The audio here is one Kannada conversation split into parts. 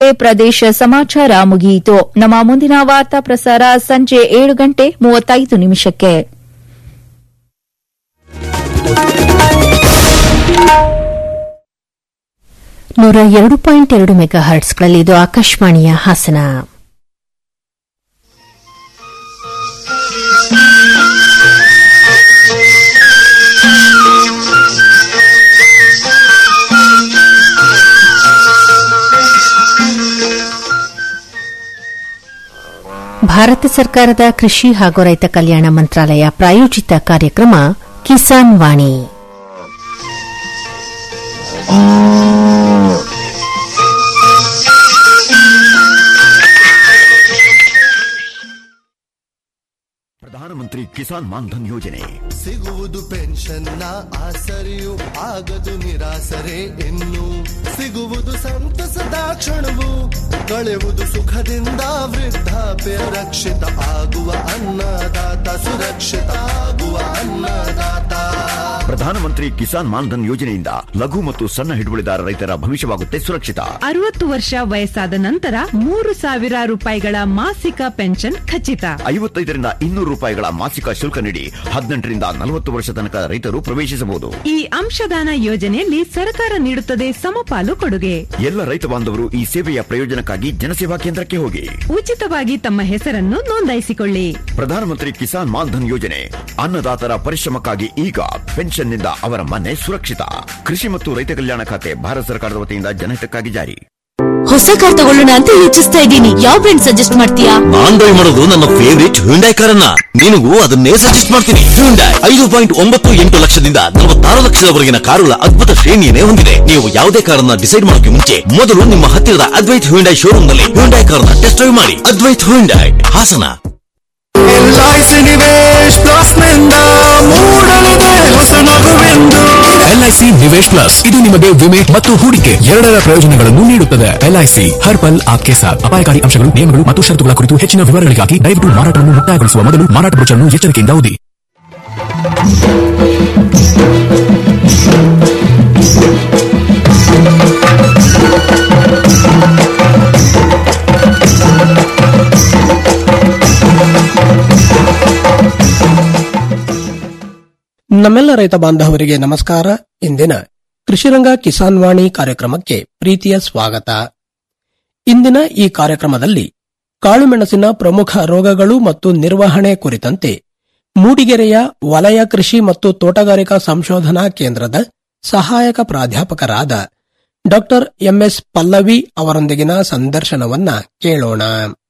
ಇಲ್ಲಿಗೆ ಪ್ರದೇಶ ಸಮಾಚಾರ ಮುಗಿಯಿತು ನಮ್ಮ ಮುಂದಿನ ವಾರ್ತಾ ಪ್ರಸಾರ ಸಂಜೆ ಏಳು ಗಂಟೆ ಮೂವತ್ತೈದು ನಿಮಿಷಕ್ಕೆ ನೂರ ಎರಡು ಪಾಯಿಂಟ್ ಎರಡು ಮೆಗಾ ಹರ್ಟ್ಸ್ಗಳಲ್ಲಿ ಇದು ಆಕಾಶವಾಣಿಯ ಹಾಸನ ಭಾರತ ಸರ್ಕಾರದ ಕೃಷಿ ಹಾಗೂ ರೈತ ಕಲ್ಯಾಣ ಮಂತ್ರಾಲಯ ಪ್ರಾಯೋಜಿತ ಕಾರ್ಯಕ್ರಮ ಕಿಸಾನ್ ವಾಣಿ ಪ್ರಧಾನಮಂತ್ರಿ ಕಿಸಾನ್ ಮಾನ್ಧನ್ ಯೋಜನೆ ಸಿಗುವುದು ಪೆನ್ಷನ್ನ ಆಸರೆಯು ಆಗದು ನಿರಾಸರೆ ಇನ್ನು ಸಿಗುವುದು ಸಂತಸದ ಕ್ಷಣವು ಕಳೆವುದು ಸುಖದಿಂದ ವೃದ್ಧಾಪ್ಯ ರಕ್ಷಿತ ಆಗುವ ಅನ್ನದಾತ ಸುರಕ್ಷಿತ ಆಗುವ ಅನ್ನದಾತ ಪ್ರಧಾನಮಂತ್ರಿ ಕಿಸಾನ್ ಮಾನ್ಧನ್ ಯೋಜನೆಯಿಂದ ಲಘು ಮತ್ತು ಸಣ್ಣ ಹಿಡುವಳಿದಾರ ರೈತರ ಭವಿಷ್ಯವಾಗುತ್ತೆ ಸುರಕ್ಷಿತ ಅರವತ್ತು ವರ್ಷ ವಯಸ್ಸಾದ ನಂತರ ಮೂರು ಸಾವಿರ ರೂಪಾಯಿಗಳ ಮಾಸಿಕ ಪೆನ್ಷನ್ ಖಚಿತ ಐವತ್ತೈದರಿಂದ ಇನ್ನೂರು ರೂಪಾಯಿಗಳ ಮಾಸಿಕ ಶುಲ್ಕ ನೀಡಿ ಹದಿನೆಂಟರಿಂದ ನಲವತ್ತು ವರ್ಷ ತನಕ ರೈತರು ಪ್ರವೇಶಿಸಬಹುದು ಈ ಅಂಶದಾನ ಯೋಜನೆಯಲ್ಲಿ ಸರ್ಕಾರ ನೀಡುತ್ತದೆ ಸಮಪಾಲು ಕೊಡುಗೆ ಎಲ್ಲ ರೈತ ಬಾಂಧವರು ಈ ಸೇವೆಯ ಪ್ರಯೋಜನಕ್ಕಾಗಿ ಜನಸೇವಾ ಕೇಂದ್ರಕ್ಕೆ ಹೋಗಿ ಉಚಿತವಾಗಿ ತಮ್ಮ ಹೆಸರನ್ನು ನೋಂದಾಯಿಸಿಕೊಳ್ಳಿ ಪ್ರಧಾನಮಂತ್ರಿ ಕಿಸಾನ್ ಮಾನ್ಧನ್ ಯೋಜನೆ ಅನ್ನದಾತರ ಪರಿಶ್ರಮಕ್ಕಾಗಿ ಈಗ ಪೆನ್ಷನ್ನಿಂದ ಅವರ ಮನೆ ಸುರಕ್ಷಿತ ಕೃಷಿ ಮತ್ತು ರೈತ ಕಲ್ಯಾಣ ಖಾತೆ ಭಾರತ ಸರ್ಕಾರದ ವತಿಯಿಂದ ಜನಹಿತಕ್ಕಾಗಿ ಜಾರಿ ಹೊಸ ಕಾರ್ ತಗೊಳ್ಳೋಣ ಅಂತ ಯೋಚಿಸ್ತಾ ಇದ್ದೀನಿ ಯಾವ ಬ್ರ್ಯಾಂಡ್ ಸಜೆಸ್ಟ್ ಮಾಡ್ತೀಯಾ ನಾನ್ ಬೈ ಮಾಡೋದು ನನ್ನ ಫೇವರಿಟ್ ಹ್ಯುಂಡೈ ಕಾರನ್ನ ನಿನಗೂ ಅದನ್ನೇ ಸಜೆಸ್ಟ್ ಮಾಡ್ತೀನಿ ಹ್ಯುಂಡೈ ಐದು ಪಾಯಿಂಟ್ ಒಂಬತ್ತು ಎಂಟು ಲಕ್ಷದಿಂದ ನಲವತ್ತಾರು ಲಕ್ಷದವರೆಗಿನ ಕಾರುಗಳ ಅದ್ಭುತ ಶ್ರೇಣಿಯನ್ನೇ ಹೊಂದಿದೆ ನೀವು ಯಾವುದೇ ಕಾರನ್ನ ಡಿಸೈಡ್ ಮಾಡೋಕೆ ಮುಂಚೆ ಮೊದಲು ನಿಮ್ಮ ಹತ್ತಿರದ ಅದ್ವೈತ್ ಹ್ಯುಂಡೈ ಶೋರೂಮ್ ನಲ್ಲಿ ಹ್ಯುಂಡೈ ಕಾರನ್ನ ಟೆಸ್ಟ್ ಡ್ರೈವ್ ಮಾಡಿ Advaith Hyundai Hassan LIC Nivesh plus ನಿಂದ ಮೂಡಲಿದೆ ಹೊಸ ನಗುವೆಂದು ಎಲ್ಐಸಿ ನಿವೇಶ್ ಪ್ಲಸ್ ಇದು ನಿಮಗೆ ವಿಮೆ ಮತ್ತು ಹೂಡಿಕೆ ಎರಡರ ಪ್ರಯೋಜನಗಳನ್ನು ನೀಡುತ್ತದೆ ಎಲ್ಐಸಿ ಹರ್ ಪಲ್ ಆಪ್ಕೆ ಸಾಥ್ ಅಪಾಯಕಾರಿ ಅಂಶಗಳು ನಿಯಮಗಳು ಮತ್ತು ಷರತ್ತುಗಳ ಕುರಿತು ಹೆಚ್ಚಿನ ವಿವರಗಳಿಗಾಗಿ ದಯವಿಟ್ಟು ಮಾರಾಟವನ್ನು ಮುಕ್ತಾಯಗೊಳಿಸುವ ಮೊದಲು ಮಾರಾಟ ಬ್ರೋಚರ್ನ್ನು ಎಚ್ಚರಿಕೆಯಿಂದ ಓದಿ ನಮ್ಮೆಲ್ಲ ರೈತ ಬಾಂಧವರಿಗೆ ನಮಸ್ಕಾರ ಇಂದಿನ ಕೃಷಿರಂಗ ಕಿಸಾನ್ ವಾಣಿ ಕಾರ್ಯಕ್ರಮಕ್ಕೆ ಪ್ರೀತಿಯ ಸ್ವಾಗತ ಇಂದಿನ ಈ ಕಾರ್ಯಕ್ರಮದಲ್ಲಿ ಕಾಳುಮೆಣಸಿನ ಪ್ರಮುಖ ರೋಗಗಳು ಮತ್ತು ನಿರ್ವಹಣೆ ಕುರಿತಂತೆ ಮೂಡಿಗೆರೆಯ ವಲಯ ಕೃಷಿ ಮತ್ತು ತೋಟಗಾರಿಕಾ ಸಂಶೋಧನಾ ಕೇಂದ್ರದ ಸಹಾಯಕ ಪ್ರಾಧ್ಯಾಪಕರಾದ ಡಾಕ್ಟರ್ ಎಂಎಸ್ ಪಲ್ಲವಿ ಅವರೊಂದಿಗಿನ ಸಂದರ್ಶನವನ್ನ ಕೇಳೋಣ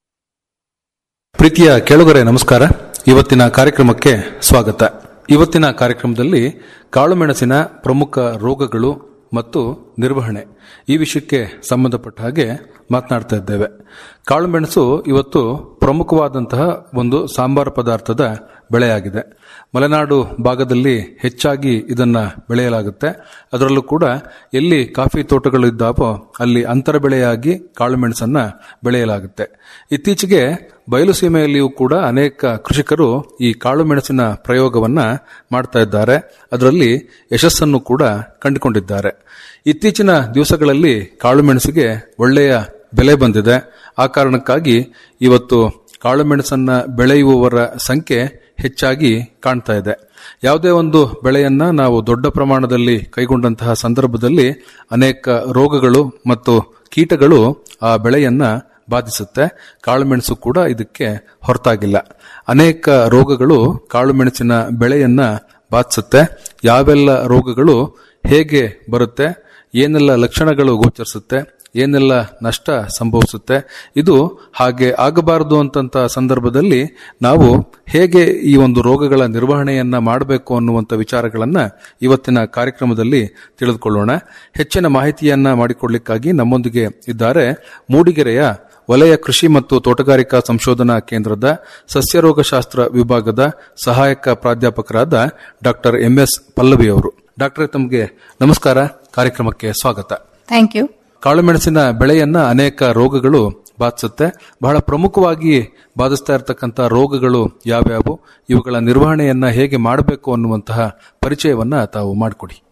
ಪ್ರೀತಿಯ ಕೇಳುಗರೆ ನಮಸ್ಕಾರ ಇವತ್ತಿನ ಕಾರ್ಯಕ್ರಮಕ್ಕೆ ಸ್ವಾಗತ ಇವತ್ತಿನ ಕಾರ್ಯಕ್ರಮದಲ್ಲಿ ಕಾಳುಮೆಣಸಿನ ಪ್ರಮುಖ ರೋಗಗಳು ಮತ್ತು ನಿರ್ವಹಣೆ ಈ ವಿಷಯಕ್ಕೆ ಸಂಬಂಧಪಟ್ಟ ಹಾಗೆ ಮಾತನಾಡ್ತಾ ಇದ್ದೇವೆ ಕಾಳುಮೆಣಸು ಇವತ್ತು ಪ್ರಮುಖವಾದಂತಹ ಒಂದು ಸಾಂಬಾರ ಪದಾರ್ಥದ ಬೆಳೆಯಾಗಿದೆ ಮಲೆನಾಡು ಭಾಗದಲ್ಲಿ ಹೆಚ್ಚಾಗಿ ಇದನ್ನ ಬೆಳೆಯಲಾಗುತ್ತೆ ಅದರಲ್ಲೂ ಕೂಡ ಎಲ್ಲಿ ಕಾಫಿ ತೋಟಗಳು ಇದ್ದಾವೋ ಅಲ್ಲಿ ಅಂತರ ಬೆಳೆಯಾಗಿ ಕಾಳುಮೆಣಸನ್ನ ಬೆಳೆಯಲಾಗುತ್ತೆ ಇತ್ತೀಚೆಗೆ ಬಯಲು ಸೀಮೆಯಲ್ಲಿಯೂ ಕೂಡ ಅನೇಕ ಕೃಷಿಕರು ಈ ಕಾಳುಮೆಣಸಿನ ಪ್ರಯೋಗವನ್ನ ಮಾಡ್ತಾ ಇದ್ದಾರೆ ಅದರಲ್ಲಿ ಯಶಸ್ಸನ್ನು ಕೂಡ ಕಂಡುಕೊಂಡಿದ್ದಾರೆ ಇತ್ತೀಚಿನ ದಿವಸಗಳಲ್ಲಿ ಕಾಳುಮೆಣಸಿಗೆ ಒಳ್ಳೆಯ ಬೆಲೆ ಬಂದಿದೆ ಆ ಕಾರಣಕ್ಕಾಗಿ ಇವತ್ತು ಕಾಳುಮೆಣಸನ್ನ ಬೆಳೆಯುವವರ ಸಂಖ್ಯೆ ಹೆಚ್ಚಾಗಿ ಕಾಣ್ತಾ ಇದೆ ಯಾವುದೇ ಒಂದು ಬೆಳೆಯನ್ನ ನಾವು ದೊಡ್ಡ ಪ್ರಮಾಣದಲ್ಲಿ ಕೈಗೊಂಡಂತಹ ಸಂದರ್ಭದಲ್ಲಿ ಅನೇಕ ರೋಗಗಳು ಮತ್ತು ಕೀಟಗಳು ಆ ಬೆಳೆಯನ್ನ ಬಾಧಿಸುತ್ತೆ ಕಾಳುಮೆಣಸು ಕೂಡ ಇದಕ್ಕೆ ಹೊರತಾಗಿಲ್ಲ ಅನೇಕ ರೋಗಗಳು ಕಾಳುಮೆಣಸಿನ ಬೆಳೆಯನ್ನ ಬಾಧಿಸುತ್ತೆ ಯಾವೆಲ್ಲ ರೋಗಗಳು ಹೇಗೆ ಬರುತ್ತೆ ಏನೆಲ್ಲ ಲಕ್ಷಣಗಳು ಗೋಚರಿಸುತ್ತೆ ಏನೆಲ್ಲ ನಷ್ಟ ಸಂಭವಿಸುತ್ತೆ ಇದು ಹಾಗೆ ಆಗಬಾರದು ಅಂತಂತ ಸಂದರ್ಭದಲ್ಲಿ ನಾವು ಹೇಗೆ ಈ ಒಂದು ರೋಗಗಳ ನಿರ್ವಹಣೆಯನ್ನ ಮಾಡಬೇಕು ಅನ್ನುವಂಥ ವಿಚಾರಗಳನ್ನ ಇವತ್ತಿನ ಕಾರ್ಯಕ್ರಮದಲ್ಲಿ ತಿಳಿದುಕೊಳ್ಳೋಣ ಹೆಚ್ಚಿನ ಮಾಹಿತಿಯನ್ನ ಮಾಡಿಕೊಡ್ಲಿಕ್ಕಾಗಿ ನಮ್ಮೊಂದಿಗೆ ಇದ್ದಾರೆ ಮೂಡಿಗೆರೆಯ ವಲಯ ಕೃಷಿ ಮತ್ತು ತೋಟಗಾರಿಕಾ ಸಂಶೋಧನಾ ಕೇಂದ್ರದ ಸಸ್ಯರೋಗಶಾಸ್ತ್ರ ವಿಭಾಗದ ಸಹಾಯಕ ಪ್ರಾಧ್ಯಾಪಕರಾದ ಡಾಕ್ಟರ್ ಎಂಎಸ್ ಪಲ್ಲವಿ ಅವರು ಡಾಕ್ಟರ್ ತಮಗೆ ನಮಸ್ಕಾರ ಕಾರ್ಯಕ್ರಮಕ್ಕೆ ಸ್ವಾಗತ ಥ್ಯಾಂಕ್ ಯು ಕಾಳುಮೆಣಸಿನ ಬೆಳೆಯನ್ನ ಅನೇಕ ರೋಗಗಳು ಬಾಧಿಸುತ್ತೆ ಬಹಳ ಪ್ರಮುಖವಾಗಿ ಬಾಧಿಸ್ತಾ ಇರತಕ್ಕಂಥ ರೋಗಗಳು ಯಾವ್ಯಾವು ಇವುಗಳ ನಿರ್ವಹಣೆಯನ್ನ ಹೇಗೆ ಮಾಡಬೇಕು ಅನ್ನುವಂತಹ ಪರಿಚಯವನ್ನ ತಾವು ಮಾಡಿಕೊಡಿ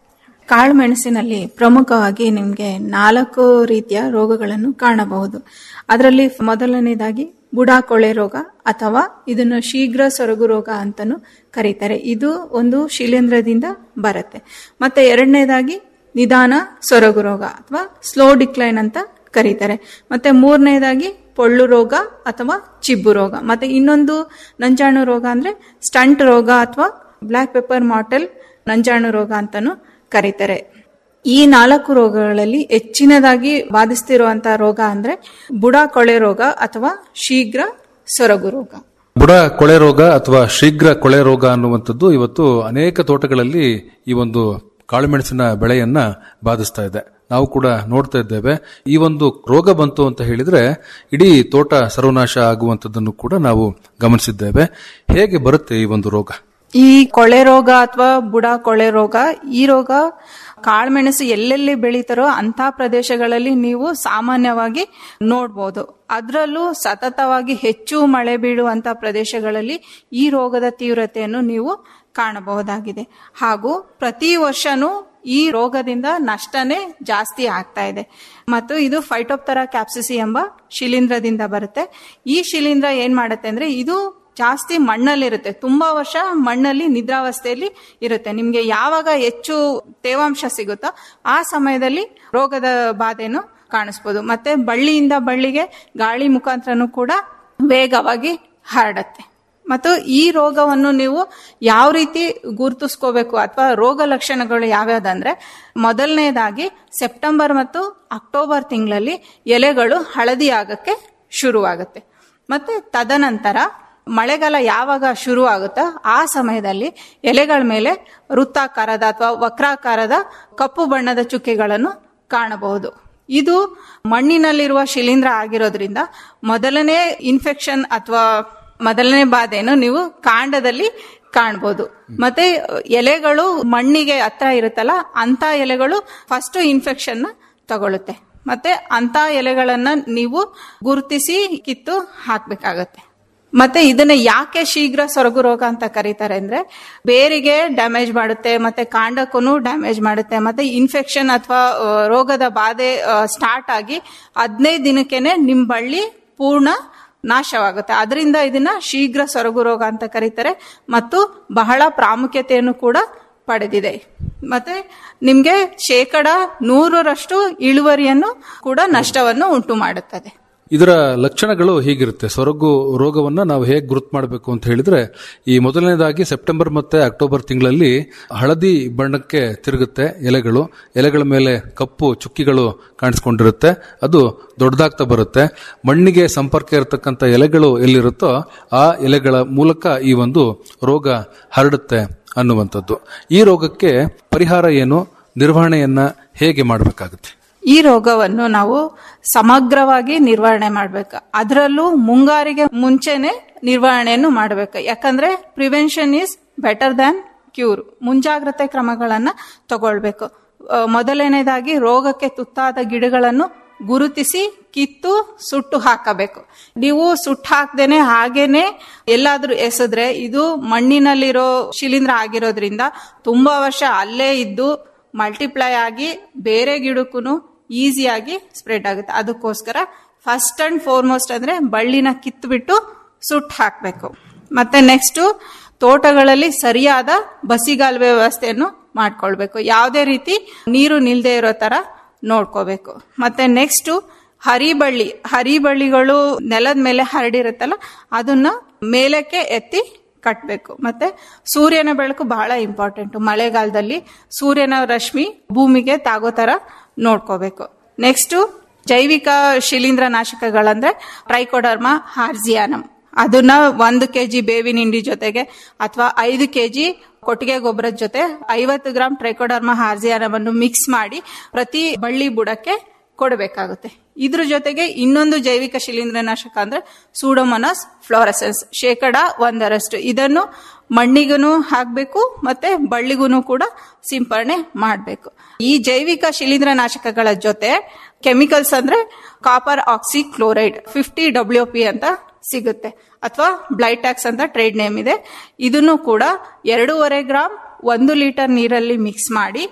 ಕಾಳು ಮೆಣಸಿನಲ್ಲಿ ಪ್ರಮುಖವಾಗಿ ನಿಮಗೆ ನಾಲ್ಕು ರೀತಿಯ ರೋಗಗಳನ್ನು ಕಾಣಬಹುದು ಅದರಲ್ಲಿ ಮೊದಲನೇದಾಗಿ ಬುಡಾ ಕೊಳೆ ರೋಗ ಅಥವಾ ಇದನ್ನು ಶೀಘ್ರ ಸೊರಗು ರೋಗ ಅಂತಾನು ಕರೀತಾರೆ ಇದು ಒಂದು ಶಿಲೀಂಧ್ರದಿಂದ ಬರುತ್ತೆ ಮತ್ತೆ ಎರಡನೇದಾಗಿ ನಿಧಾನ ಸೊರಗು ರೋಗ ಅಥವಾ ಸ್ಲೋ ಡಿಕ್ಲೈನ್ ಅಂತ ಕರೀತಾರೆ ಮತ್ತೆ ಮೂರನೇದಾಗಿ ಪೊಳ್ಳು ರೋಗ ಅಥವಾ ಚಿಬ್ಬು ರೋಗ ಮತ್ತೆ ಇನ್ನೊಂದು ನಂಜಾಣು ರೋಗ ಅಂದ್ರೆ ಸ್ಟಂಟ್ ರೋಗ ಅಥವಾ ಬ್ಲ್ಯಾಕ್ ಪೆಪ್ಪರ್ ಮಾಟಲ್ ನಂಜಾಣು ರೋಗ ಅಂತಾನು ಕರೀತಾರೆ ಈ ನಾಲ್ಕು ರೋಗಗಳಲ್ಲಿ ಹೆಚ್ಚಿನದಾಗಿ ಬಾಧಿಸ್ತಿರುವಂತಹ ರೋಗ ಅಂದ್ರೆ ಬುಡ ಕೊಳೆ ರೋಗ ಅಥವಾ ಶೀಘ್ರ ಸೊರಗು ರೋಗ ಬುಡ ಕೊಳೆ ರೋಗ ಅಥವಾ ಶೀಘ್ರ ಕೊಳೆ ರೋಗ ಅನ್ನುವಂಥದ್ದು ಇವತ್ತು ಅನೇಕ ತೋಟಗಳಲ್ಲಿ ಈ ಒಂದು ಕಾಳುಮೆಣಸಿನ ಬೆಳೆಯನ್ನ ಬಾಧಿಸ್ತಾ ಇದೆ ನಾವು ಕೂಡ ನೋಡ್ತಾ ಇದ್ದೇವೆ ಈ ಒಂದು ರೋಗ ಬಂತು ಅಂತ ಹೇಳಿದ್ರೆ ಇಡೀ ತೋಟ ಸರ್ವನಾಶ ಆಗುವಂತದ್ದನ್ನು ಕೂಡ ನಾವು ಗಮನಿಸಿದ್ದೇವೆ ಹೇಗೆ ಬರುತ್ತೆ ಈ ಒಂದು ರೋಗ ಈ ಕೊಳೆ ರೋಗ ಅಥವಾ ಬುಡ ಕೊಳೆ ರೋಗ ಈ ರೋಗ ಕಾಳುಮೆಣಸು ಎಲ್ಲೆಲ್ಲಿ ಬೆಳೀತಾರೋ ಅಂತ ಪ್ರದೇಶಗಳಲ್ಲಿ ನೀವು ಸಾಮಾನ್ಯವಾಗಿ ನೋಡ್ಬೋದು ಅದರಲ್ಲೂ ಸತತವಾಗಿ ಹೆಚ್ಚು ಮಳೆ ಬೀಳುವಂತ ಪ್ರದೇಶಗಳಲ್ಲಿ ಈ ರೋಗದ ತೀವ್ರತೆಯನ್ನು ನೀವು ಕಾಣಬಹುದಾಗಿದೆ ಹಾಗೂ ಪ್ರತಿ ವರ್ಷನೂ ಈ ರೋಗದಿಂದ ನಷ್ಟನೇ ಜಾಸ್ತಿ ಆಗ್ತಾ ಇದೆ ಮತ್ತು ಇದು ಫೈಟೋಪ್ತರಾ ಕ್ಯಾಪ್ಸಿಸಿ ಎಂಬ ಶಿಲೀಂಧ್ರದಿಂದ ಬರುತ್ತೆ ಈ ಶಿಲೀಂಧ್ರ ಏನ್ ಮಾಡುತ್ತೆ ಅಂದ್ರೆ ಇದು ಜಾಸ್ತಿ ಮಣ್ಣಲ್ಲಿರುತ್ತೆ ತುಂಬಾ ವರ್ಷ ಮಣ್ಣಲ್ಲಿ ನಿದ್ರಾವಸ್ಥೆಯಲ್ಲಿ ಇರುತ್ತೆ ನಿಮ್ಗೆ ಯಾವಾಗ ಹೆಚ್ಚು ತೇವಾಂಶ ಸಿಗುತ್ತೋ ಆ ಸಮಯದಲ್ಲಿ ರೋಗದ ಬಾಧೆನು ಕಾಣಿಸ್ಬೋದು ಮತ್ತೆ ಬಳ್ಳಿಯಿಂದ ಬಳ್ಳಿಗೆ ಗಾಳಿ ಮುಖಾಂತರನೂ ಕೂಡ ವೇಗವಾಗಿ ಹರಡತ್ತೆ ಮತ್ತು ಈ ರೋಗವನ್ನು ನೀವು ಯಾವ ರೀತಿ ಗುರುತಿಸ್ಕೋಬೇಕು ಅಥವಾ ರೋಗ ಲಕ್ಷಣಗಳು ಯಾವ್ಯಾವ್ದಂದ್ರೆ ಮೊದಲನೇದಾಗಿ ಸೆಪ್ಟೆಂಬರ್ ಮತ್ತು ಅಕ್ಟೋಬರ್ ತಿಂಗಳಲ್ಲಿ ಎಲೆಗಳು ಹಳದಿ ಆಗಕ್ಕೆ ಶುರುವಾಗುತ್ತೆ ಮತ್ತೆ ತದನಂತರ ಮಳೆಗಾಲ ಯಾವಾಗ ಶುರು ಆಗುತ್ತೋ ಆ ಸಮಯದಲ್ಲಿ ಎಲೆಗಳ ಮೇಲೆ ವೃತ್ತಾಕಾರದ ಅಥವಾ ವಕ್ರಾಕಾರದ ಕಪ್ಪು ಬಣ್ಣದ ಚುಕ್ಕೆಗಳನ್ನು ಕಾಣಬಹುದು ಇದು ಮಣ್ಣಿನಲ್ಲಿರುವ ಶಿಲೀಂಧ್ರ ಆಗಿರೋದ್ರಿಂದ ಮೊದಲನೇ ಇನ್ಫೆಕ್ಷನ್ ಅಥವಾ ಮೊದಲನೇ ಬಾಧೆಯನ್ನು ನೀವು ಕಾಂಡದಲ್ಲಿ ಕಾಣ್ಬೋದು ಮತ್ತೆ ಎಲೆಗಳು ಮಣ್ಣಿಗೆ ಹತ್ರ ಇರುತ್ತಲ್ಲ ಅಂತ ಎಲೆಗಳು ಫಸ್ಟ್ ಇನ್ಫೆಕ್ಷನ್ ತಗೊಳುತ್ತೆ ಮತ್ತೆ ಅಂತ ಎಲೆಗಳನ್ನ ನೀವು ಗುರುತಿಸಿ ಕಿತ್ತು ಹಾಕ್ಬೇಕಾಗತ್ತೆ ಮತ್ತೆ ಇದನ್ನ ಯಾಕೆ ಶೀಘ್ರ ಸೊರಗು ರೋಗ ಅಂತ ಕರೀತಾರೆ ಅಂದ್ರೆ ಬೇರಿಗೆ ಡ್ಯಾಮೇಜ್ ಮಾಡುತ್ತೆ ಮತ್ತೆ ಕಾಂಡಕ್ಕೂ ಡ್ಯಾಮೇಜ್ ಮಾಡುತ್ತೆ ಮತ್ತೆ ಇನ್ಫೆಕ್ಷನ್ ಅಥವಾ ರೋಗದ ಬಾಧೆ ಸ್ಟಾರ್ಟ್ ಆಗಿ ಹದಿನೈದು ದಿನಕ್ಕೆನೆ ನಿಮ್ ಬಳ್ಳಿ ಪೂರ್ಣ ನಾಶವಾಗುತ್ತೆ ಅದರಿಂದ ಇದನ್ನ ಶೀಘ್ರ ಸೊರಗು ರೋಗ ಅಂತ ಕರೀತಾರೆ ಮತ್ತು ಬಹಳ ಪ್ರಾಮುಖ್ಯತೆಯನ್ನು ಕೂಡ ಪಡೆದಿದೆ ಮತ್ತೆ ನಿಮ್ಗೆ ಶೇಕಡ ನೂರರಷ್ಟು ಇಳುವರಿಯನ್ನು ಕೂಡ ನಷ್ಟವನ್ನು ಉಂಟು ಮಾಡುತ್ತದೆ ಇದರ ಲಕ್ಷಣಗಳು ಹೀಗಿರುತ್ತೆ ಸೊರಗು ರೋಗವನ್ನ ನಾವು ಹೇಗೆ ಗುರುತು ಮಾಡಬೇಕು ಅಂತ ಹೇಳಿದ್ರೆ ಈ ಮೊದಲನೇದಾಗಿ ಸೆಪ್ಟೆಂಬರ್ ಮತ್ತೆ ಅಕ್ಟೋಬರ್ ತಿಂಗಳಲ್ಲಿ ಹಳದಿ ಬಣ್ಣಕ್ಕೆ ತಿರುಗುತ್ತೆ ಎಲೆಗಳು ಎಲೆಗಳ ಮೇಲೆ ಕಪ್ಪು ಚುಕ್ಕಿಗಳು ಕಾಣಿಸ್ಕೊಂಡಿರುತ್ತೆ ಅದು ದೊಡ್ಡದಾಗ್ತಾ ಬರುತ್ತೆ ಮಣ್ಣಿಗೆ ಸಂಪರ್ಕ ಇರತಕ್ಕಂಥ ಎಲೆಗಳು ಎಲ್ಲಿರುತ್ತೋ ಆ ಎಲೆಗಳ ಮೂಲಕ ಈ ಒಂದು ರೋಗ ಹರಡುತ್ತೆ ಅನ್ನುವಂಥದ್ದು ಈ ರೋಗಕ್ಕೆ ಪರಿಹಾರ ಏನು ನಿರ್ವಹಣೆಯನ್ನ ಹೇಗೆ ಮಾಡಬೇಕಾಗುತ್ತೆ ಈ ರೋಗವನ್ನು ನಾವು ಸಮಗ್ರವಾಗಿ ನಿರ್ವಹಣೆ ಮಾಡಬೇಕು ಅದರಲ್ಲೂ ಮುಂಗಾರಿಗೆ ಮುಂಚೆನೆ ನಿರ್ವಹಣೆಯನ್ನು ಮಾಡಬೇಕು ಯಾಕಂದ್ರೆ prevention is better than cure ಮುಂಜಾಗ್ರತೆ ಕ್ರಮಗಳನ್ನ ತಗೊಳ್ಬೇಕು ಮೊದಲನೇದಾಗಿ ರೋಗಕ್ಕೆ ತುತ್ತಾದ ಗಿಡಗಳನ್ನು ಗುರುತಿಸಿ ಕಿತ್ತು ಸುಟ್ಟು ಹಾಕಬೇಕು ನೀವು ಸುಟ್ಟು ಹಾಕ್ದೇನೆ ಹಾಗೇನೆ ಎಲ್ಲಾದ್ರೂ ಎಸೆದ್ರೆ ಇದು ಮಣ್ಣಿನಲ್ಲಿರೋ ಶಿಲೀಂಧ್ರ ಆಗಿರೋದ್ರಿಂದ ತುಂಬಾ ವರ್ಷ ಅಲ್ಲೇ ಇದ್ದು ಮಲ್ಟಿಪ್ಲೈ ಆಗಿ ಬೇರೆ ಗಿಡಕ್ಕೂ ಈಸಿಯಾಗಿ ಸ್ಪ್ರೆಡ್ ಆಗುತ್ತೆ ಅದಕ್ಕೋಸ್ಕರ ಫಸ್ಟ್ ಅಂಡ್ ಫಾರ್ಮೋಸ್ಟ್ ಅಂದ್ರೆ ಬಳ್ಳಿನ ಕಿತ್ಬಿಟ್ಟು ಸುಟ್ಟು ಹಾಕಬೇಕು ಮತ್ತೆ ನೆಕ್ಸ್ಟ್ ತೋಟಗಳಲ್ಲಿ ಸರಿಯಾದ ಬಸಿಗಾಲುವೆ ವ್ಯವಸ್ಥೆಯನ್ನು ಮಾಡ್ಕೊಳ್ಬೇಕು ಯಾವುದೇ ರೀತಿ ನೀರು ನಿಲ್ದೇ ಇರೋ ತರ ನೋಡ್ಕೋಬೇಕು ಮತ್ತೆ ನೆಕ್ಸ್ಟ್ ಹರಿಬಳ್ಳಿ ಹರಿಬಳ್ಳಿಗಳು ನೆಲದ ಮೇಲೆ ಹರಡಿರುತ್ತಲ್ಲ ಅದನ್ನ ಮೇಲಕ್ಕೆ ಎತ್ತಿ ಕಟ್ಟಬೇಕು ಮತ್ತೆ ಸೂರ್ಯನ ಬೆಳಕು ಬಹಳ ಇಂಪಾರ್ಟೆಂಟ್ ಮಳೆಗಾಲದಲ್ಲಿ ಸೂರ್ಯನ ರಶ್ಮಿ ಭೂಮಿಗೆ ತಾಗೋ ತರ ನೋಡ್ಕೋಬೇಕು ನೆಕ್ಸ್ಟ್ ಜೈವಿಕ ಶಿಲೀಂಧ್ರ ನಾಶಕಗಳಂದ್ರೆ ಟ್ರೈಕೋಡರ್ಮಾ ಹಾರ್ಜಿಯಾನಮ್ ಅದನ್ನ ಒಂದು ಕೆಜಿ ಬೇವಿನ ಹಿಂಡಿ ಜೊತೆಗೆ ಅಥವಾ ಐದು ಕೆಜಿ ಕೊಟ್ಟಿಗೆ ಗೊಬ್ಬರದ ಜೊತೆ ಐವತ್ತು ಗ್ರಾಂ ಟ್ರೈಕೋಡರ್ಮಾ ಹಾರ್ಜಿಯಾನವನ್ನು ಮಿಕ್ಸ್ ಮಾಡಿ ಪ್ರತಿ ಬಳ್ಳಿ ಬುಡಕ್ಕೆ ಕೊಡಬೇಕಾಗುತ್ತೆ ಇದ್ರ ಜೊತೆಗೆ ಇನ್ನೊಂದು ಜೈವಿಕ ಶಿಲೀಂಧ್ರನಾಶಕ ಅಂದ್ರೆ ಸೂಡೋಮೊನಾಸ್ ಫ್ಲೋರಸೆನ್ಸ್ ಶೇಕಡ ಒಂದರಷ್ಟು ಇದನ್ನು ಮಣ್ಣಿಗೂ ಹಾಕಬೇಕು ಮತ್ತೆ ಬಳ್ಳಿಗೂ ಕೂಡ ಸಿಂಪರಣೆ ಮಾಡಬೇಕು ಈ ಜೈವಿಕ ಶಿಲೀಂಧ್ರನಾಶಕಗಳ ಜೊತೆ ಕೆಮಿಕಲ್ಸ್ ಅಂದ್ರೆ copper oxychloride fifty W P ಅಂತ ಸಿಗುತ್ತೆ ಅಥವಾ ಬ್ಲೈಟ್ಯಾಕ್ಸ್ ಅಂತ ಟ್ರೇಡ್ ನೇಮ್ ಇದೆ ಇದನ್ನು ಕೂಡ ಎರಡೂವರೆ ಗ್ರಾಮ್ ಒಂದು ಲೀಟರ್ ನೀರಲ್ಲಿ ಮಿಕ್ಸ್ ಮಾಡಿ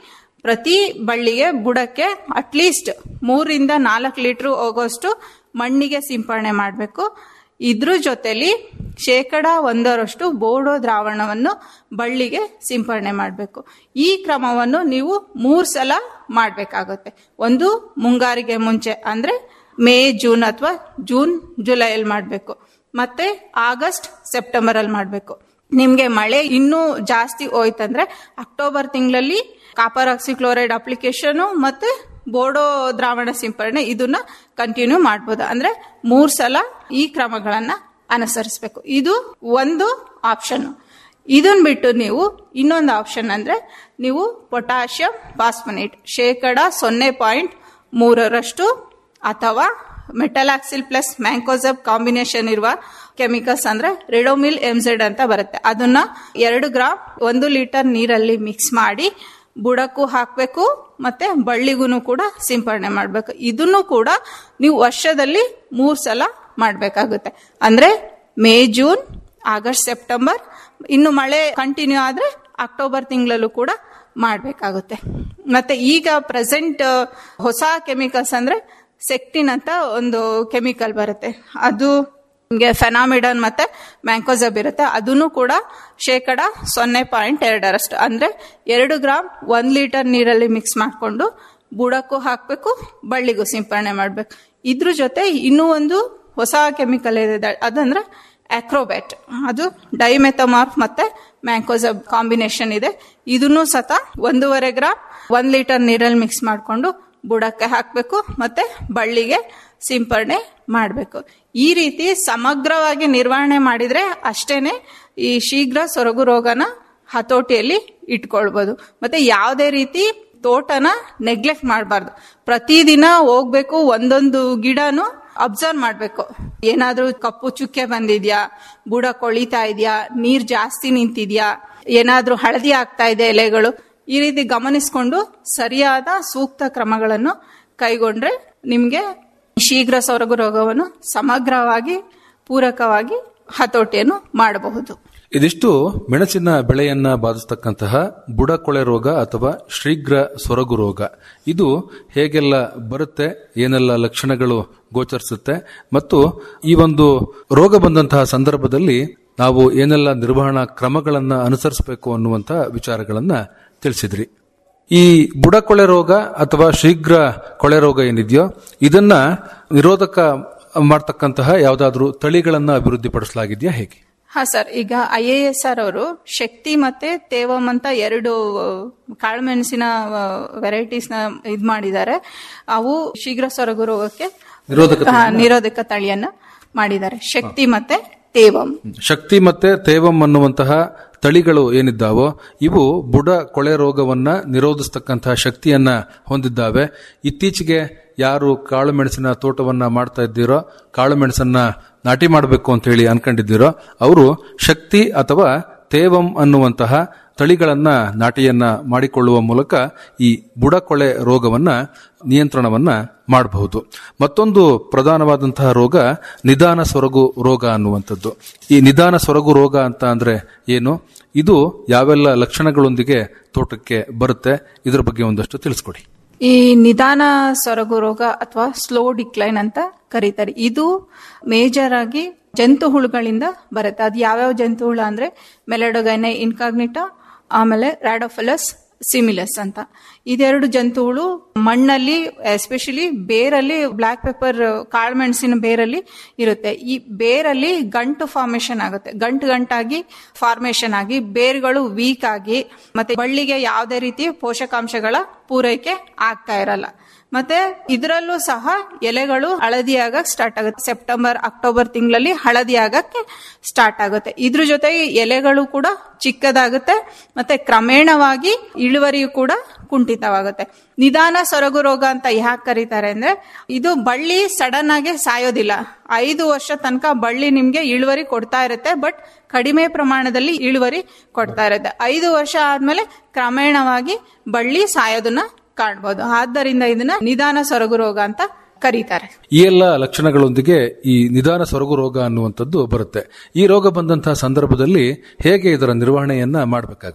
ಪ್ರತಿ ಬಳ್ಳಿಗೆ ಬುಡಕ್ಕೆ ಅಟ್ಲೀಸ್ಟ್ ಮೂರಿಂದ ನಾಲ್ಕು ಲೀಟರ್ ಹೋಗೋಷ್ಟು ಮಣ್ಣಿಗೆ ಸಿಂಪರಣೆ ಮಾಡಬೇಕು ಇದ್ರ ಜೊತೆಲಿ ಶೇಕಡ ಒಂದರಷ್ಟು ಬೋಡೋ ದ್ರಾವಣವನ್ನು ಬಳ್ಳಿಗೆ ಸಿಂಪರಣೆ ಮಾಡಬೇಕು ಈ ಕ್ರಮವನ್ನು ನೀವು ಮೂರು ಸಲ ಮಾಡಬೇಕಾಗುತ್ತೆ ಒಂದು ಮುಂಗಾರಿಗೆ ಮುಂಚೆ ಅಂದ್ರೆ ಮೇ ಜೂನ್ ಅಥವಾ ಜೂನ್ ಜುಲೈಯಲ್ಲಿ ಮಾಡಬೇಕು ಮತ್ತೆ ಆಗಸ್ಟ್ ಸೆಪ್ಟೆಂಬರ್ ಅಲ್ಲಿ ಮಾಡಬೇಕು ನಿಮ್ಗೆ ಮಳೆ ಇನ್ನೂ ಜಾಸ್ತಿ ಹೋಯ್ತಂದ್ರೆ ಅಕ್ಟೋಬರ್ ತಿಂಗಳಲ್ಲಿ ಕಾಪರ್ ಆಕ್ಸಿಕ್ಲೋರೈಡ್ ಅಪ್ಲಿಕೇಶನ್ ಮತ್ತೆ ಬೋಡೋ ದ್ರಾವಣ ಸಿಂಪರಣೆ ಇದನ್ನ ಕಂಟಿನ್ಯೂ ಮಾಡ್ಬೋದು ಅಂದ್ರೆ ಮೂರ್ ಸಲ ಈ ಕ್ರಮಗಳನ್ನ ಅನುಸರಿಸಬೇಕು ಇದು ಒಂದು ಆಪ್ಷನ್ ಇದನ್ ಬಿಟ್ಟು ನೀವು ಇನ್ನೊಂದು ಆಪ್ಷನ್ ಅಂದ್ರೆ ನೀವು ಪೊಟ್ಯಾಷಿಯಂ ಫಾಸ್ಫನೇಟ್ ಶೇಕಡ ಸೊನ್ನೆ ಪಾಯಿಂಟ್ ಮೂರರಷ್ಟು ಅಥವಾ ಮೆಟಲಾಕ್ಸಿಲ್ ಪ್ಲಸ್ ಮ್ಯಾಂಕೋಸಬ್ ಕಾಂಬಿನೇಷನ್ ಇರುವ ಕೆಮಿಕಲ್ಸ್ ಅಂದ್ರೆ ರೆಡೋಮಿಲ್ ಎಂಝೆಡ್ ಅಂತ ಬರುತ್ತೆ ಅದನ್ನ ಎರಡು ಗ್ರಾಮ್ ಒಂದು ಲೀಟರ್ ನೀರಲ್ಲಿ ಮಿಕ್ಸ್ ಮಾಡಿ ಬುಡಕ್ಕೂ ಹಾಕಬೇಕು ಮತ್ತೆ ಬಳ್ಳಿಗೂ ಕೂಡ ಸಿಂಪರಣೆ ಮಾಡಬೇಕು ಇದನ್ನು ಕೂಡ ನೀವು ವರ್ಷದಲ್ಲಿ ಮೂರು ಸಲ ಮಾಡಬೇಕಾಗುತ್ತೆ ಅಂದ್ರೆ ಮೇ ಜೂನ್ ಆಗಸ್ಟ್ ಸೆಪ್ಟೆಂಬರ್ ಇನ್ನು ಮಳೆ ಕಂಟಿನ್ಯೂ ಆದ್ರೆ ಅಕ್ಟೋಬರ್ ತಿಂಗಳಲ್ಲೂ ಕೂಡ ಮಾಡಬೇಕಾಗುತ್ತೆ ಮತ್ತೆ ಈಗ ಪ್ರೆಸೆಂಟ್ ಹೊಸ ಕೆಮಿಕಲ್ಸ್ ಅಂದ್ರೆ ಸೆಕ್ಟಿನ್ ಅಂತ ಒಂದು ಕೆಮಿಕಲ್ ಬರುತ್ತೆ ಅದು ನಿಮಗೆ ಫೆನಾಮಿಡನ್ ಮತ್ತೆ ಮ್ಯಾಂಕೋಸಬ್ ಇರುತ್ತೆ ಅದನ್ನು ಕೂಡ ಶೇಕಡ ಸೊನ್ನೆ ಪಾಯಿಂಟ್ ಎರಡರಷ್ಟು ಅಂದ್ರೆ ಎರಡು ಗ್ರಾಮ್ ಒಂದ್ ಲೀಟರ್ ನೀರಲ್ಲಿ ಮಿಕ್ಸ್ ಮಾಡಿಕೊಂಡು ಬುಡಕ್ಕೂ ಹಾಕಬೇಕು ಬಳ್ಳಿಗೂ ಸಿಂಪರಣೆ ಮಾಡಬೇಕು ಇದ್ರ ಜೊತೆ ಇನ್ನೂ ಒಂದು ಹೊಸ ಕೆಮಿಕಲ್ ಇದೆ ಅದಂದ್ರೆ ಆಕ್ರೋಬ್ಯಾಟ್ ಅದು ಡೈಮೆಥಮಾರ್ಫ್ ಮತ್ತೆ ಮ್ಯಾಂಕೋಸಬ್ ಕಾಂಬಿನೇಷನ್ ಇದೆ ಇದನ್ನು ಸತ ಒಂದೂವರೆ ಗ್ರಾಮ್ ಒಂದ್ ಲೀಟರ್ ನೀರಲ್ಲಿ ಮಿಕ್ಸ್ ಮಾಡಿಕೊಂಡು ಬುಡಕ್ಕೆ ಹಾಕಬೇಕು ಮತ್ತೆ ಬಳ್ಳಿಗೆ ಸಿಂಪರಣೆ ಮಾಡಬೇಕು ಈ ರೀತಿ ಸಮಗ್ರವಾಗಿ ನಿರ್ವಹಣೆ ಮಾಡಿದ್ರೆ ಅಷ್ಟೇನೆ ಈ ಶೀಘ್ರ ಸೊರಗು ರೋಗನ ಹತೋಟಿಯಲ್ಲಿ ಇಟ್ಕೊಳ್ಬೋದು ಮತ್ತೆ ಯಾವುದೇ ರೀತಿ ತೋಟನ ನೆಗ್ಲೆಕ್ಟ್ ಮಾಡಬಾರ್ದು ಪ್ರತಿದಿನ ಹೋಗ್ಬೇಕು ಒಂದೊಂದು ಗಿಡನು ಅಬ್ಸರ್ವ್ ಮಾಡಬೇಕು ಏನಾದ್ರೂ ಕಪ್ಪು ಚುಕ್ಕೆ ಬಂದಿದ್ಯಾ ಬುಡ ಕೊಳಿತಾ ಇದೆಯಾ ನೀರ್ ಜಾಸ್ತಿ ನಿಂತಿದ್ಯಾ ಏನಾದ್ರೂ ಹಳದಿ ಆಗ್ತಾ ಇದೆ ಎಲೆಗಳು ಈ ರೀತಿ ಗಮನಿಸಿಕೊಂಡು ಸರಿಯಾದ ಸೂಕ್ತ ಕ್ರಮಗಳನ್ನು ಕೈಗೊಂಡ್ರೆ ನಿಮ್ಗೆ ಶೀಘ್ರ ಸೊರಗು ರೋಗವನ್ನು ಸಮಗ್ರವಾಗಿ ಪೂರಕವಾಗಿ ಹತೋಟಿಯನ್ನು ಮಾಡಬಹುದು ಇದಿಷ್ಟು ಮೆಣಸಿನ ಬೆಳೆಯನ್ನ ಬಾಧಿಸ್ತಕ್ಕಂತಹ ಬುಡಕೊಳೆ ರೋಗ ಅಥವಾ ಶೀಘ್ರ ಸೊರಗು ರೋಗ ಇದು ಹೇಗೆಲ್ಲ ಬರುತ್ತೆ ಏನೆಲ್ಲ ಲಕ್ಷಣಗಳು ಗೋಚರಿಸುತ್ತೆ ಮತ್ತು ಈ ಒಂದು ರೋಗ ಬಂದಂತಹ ಸಂದರ್ಭದಲ್ಲಿ ನಾವು ಏನೆಲ್ಲ ನಿರ್ವಹಣಾ ಕ್ರಮಗಳನ್ನ ಅನುಸರಿಸಬೇಕು ಅನ್ನುವಂತ ವಿಚಾರಗಳನ್ನ ತಿಳಿಸಿದ್ರಿ ಈ ಬುಡಕೊಳೆ ರೋಗ ಅಥವಾ ಶೀಘ್ರ ಕೊಳೆ ರೋಗ ಏನಿದೆಯೋ ಇದನ್ನ ನಿರೋಧಕ ಮಾಡ್ತಕ್ಕಂತಹ ಯಾವುದಾದ್ರೂ ತಳಿಗಳನ್ನ ಅಭಿವೃದ್ಧಿಪಡಿಸಲಾಗಿದೆಯಾ ಹೇಗೆ ಹಾ ಸರ್ ಈಗ ಐ ಎ ಎಸ್ ಆರ್ ಅವರು ಶಕ್ತಿ ಮತ್ತೆ ತೇವಂ ಅಂತ ಎರಡು ಕಾಳುಮೆಣಸಿನ ವೆರೈಟೀಸ್ ನ ಇದ್ ಮಾಡಿದ್ದಾರೆ ಅವು ಶೀಘ್ರ ಸೊರಗು ರೋಗಕ್ಕೆ ನಿರೋಧಕ ಹಾ, ನಿರೋಧಕ ತಳಿಯನ್ನ ಮಾಡಿದ್ದಾರೆ ಶಕ್ತಿ ಮತ್ತೆ ತೇವಂ ಶಕ್ತಿ ಮತ್ತೆ ತೇವಂ ಅನ್ನುವಂತಹ ತಳಿಗಳು ಏನಿದ್ದಾವೋ ಇವು ಬುಡ ಕೊಳೆ ರೋಗವನ್ನ ನಿರೋಧಿಸ್ತಕ್ಕಂತಹ ಶಕ್ತಿಯನ್ನ ಹೊಂದಿದ್ದಾವೆ ಇತ್ತೀಚೆಗೆ ಯಾರು ಕಾಳು ಮೆಣಸಿನ ತೋಟವನ್ನ ಮಾಡ್ತಾ ಇದ್ದೀರೋ ಕಾಳು ಮೆಣಸನ್ನ ನಾಟಿ ಮಾಡಬೇಕು ಅಂತ ಹೇಳಿ ಅನ್ಕೊಂಡಿದ್ದೀರೋ ಅವರು ಶಕ್ತಿ ಅಥವಾ ತೇವಂ ಅನ್ನುವಂತಹ ತಳಿಗಳನ್ನ ನಾಟಿಯನ್ನ ಮಾಡಿಕೊಳ್ಳುವ ಮೂಲಕ ಈ ಬುಡಕೊಳೆ ರೋಗವನ್ನ ನಿಯಂತ್ರಣವನ್ನ ಮಾಡಬಹುದು ಮತ್ತೊಂದು ಪ್ರಧಾನವಾದಂತಹ ರೋಗ ನಿಧಾನ ಸೊರಗು ರೋಗ ಅನ್ನುವಂಥದ್ದು ಈ ನಿಧಾನ ಸೊರಗು ರೋಗ ಅಂತ ಅಂದ್ರೆ ಏನು ಇದು ಯಾವೆಲ್ಲ ಲಕ್ಷಣಗಳೊಂದಿಗೆ ತೋಟಕ್ಕೆ ಬರುತ್ತೆ ಇದರ ಬಗ್ಗೆ ಒಂದಷ್ಟು ತಿಳಿಸ್ಕೊಡಿ ಈ ನಿಧಾನ ಸೊರಗು ರೋಗ ಅಥವಾ ಸ್ಲೋ ಡಿಕ್ಲೈನ್ ಅಂತ ಕರೀತಾರೆ ಇದು ಮೇಜರ್ ಆಗಿ ಜಂತು ಹುಳುಗಳಿಂದ ಬರುತ್ತೆ ಅದು ಯಾವ್ಯಾವ ಜಂತು ಹುಳ ಅಂದ್ರೆ ಮೆಲೆಡೊಗೈನೆ ಇನ್ಕಾಗ್ನಿಟಾ ಆಮೇಲೆ ರಾಡೋಫಲಸ್ ಸಿಮಿಲಸ್ ಅಂತ ಇದೆರಡು ಜಂತುಗಳು ಮಣ್ಣಲ್ಲಿ ಎಸ್ಪೆಷಲಿ ಬೇರಲ್ಲಿ ಬ್ಲಾಕ್ ಪೆಪ್ಪರ್ ಕಾಳುಮೆಣಸಿನ ಬೇರಲ್ಲಿ ಇರುತ್ತೆ ಈ ಬೇರಲ್ಲಿ ಗಂಟು ಫಾರ್ಮೇಶನ್ ಆಗುತ್ತೆ ಗಂಟು ಗಂಟಾಗಿ ಫಾರ್ಮೇಶನ್ ಆಗಿ ಬೇರುಗಳು ವೀಕ್ ಆಗಿ ಮತ್ತೆ ಬಳ್ಳಿಗೆ ಯಾವುದೇ ರೀತಿ ಪೋಷಕಾಂಶಗಳ ಪೂರೈಕೆ ಆಗ್ತಾ ಇರಲ್ಲ ಮತ್ತೆ ಇದರಲ್ಲೂ ಸಹ ಎಲೆಗಳು ಹಳದಿ ಆಗಕ್ ಸ್ಟಾರ್ಟ್ ಆಗುತ್ತೆ ಸೆಪ್ಟೆಂಬರ್ ಅಕ್ಟೋಬರ್ ತಿಂಗಳಲ್ಲಿ ಹಳದಿ ಆಗಕ್ಕೆ ಸ್ಟಾರ್ಟ್ ಆಗುತ್ತೆ ಇದ್ರ ಜೊತೆಗೆ ಎಲೆಗಳು ಕೂಡ ಚಿಕ್ಕದಾಗುತ್ತೆ ಮತ್ತೆ ಕ್ರಮೇಣವಾಗಿ ಇಳುವರಿಯು ಕೂಡ ಕುಂಠಿತವಾಗುತ್ತೆ ನಿಧಾನ ಸೊರಗು ರೋಗ ಅಂತ ಯಾಕೆ ಕರೀತಾರೆ ಅಂದ್ರೆ ಇದು ಬಳ್ಳಿ ಸಡನ್ ಆಗಿ ಸಾಯೋದಿಲ್ಲ ಐದು ವರ್ಷ ತನಕ ಬಳ್ಳಿ ನಿಮ್ಗೆ ಇಳುವರಿ ಕೊಡ್ತಾ ಇರುತ್ತೆ ಬಟ್ ಕಡಿಮೆ ಪ್ರಮಾಣದಲ್ಲಿ ಇಳುವರಿ ಕೊಡ್ತಾ ಇರುತ್ತೆ ಐದು ವರ್ಷ ಆದ್ಮೇಲೆ ಕ್ರಮೇಣವಾಗಿ ಬಳ್ಳಿ ಸಾಯೋದನ್ನ ಕಾಣ್ಬೋದು ಆದ್ದರಿಂದ ಇದನ್ನ ನಿಧಾನ ಸೊರಗು ರೋಗ ಅಂತ ಕರೀತಾರೆ ಈ ಎಲ್ಲ ಲಕ್ಷಣಗಳೊಂದಿಗೆ ಈ ನಿಧಾನ ಸೊರಗು ರೋಗ ಅನ್ನುವಂಥದ್ದು ಬರುತ್ತೆ ಈ ರೋಗ ಬಂದಂತಹ ಸಂದರ್ಭದಲ್ಲಿ ಹೇಗೆ ಇದರ ನಿರ್ವಹಣೆಯನ್ನ ಮಾಡಬೇಕಾಗುತ್ತೆ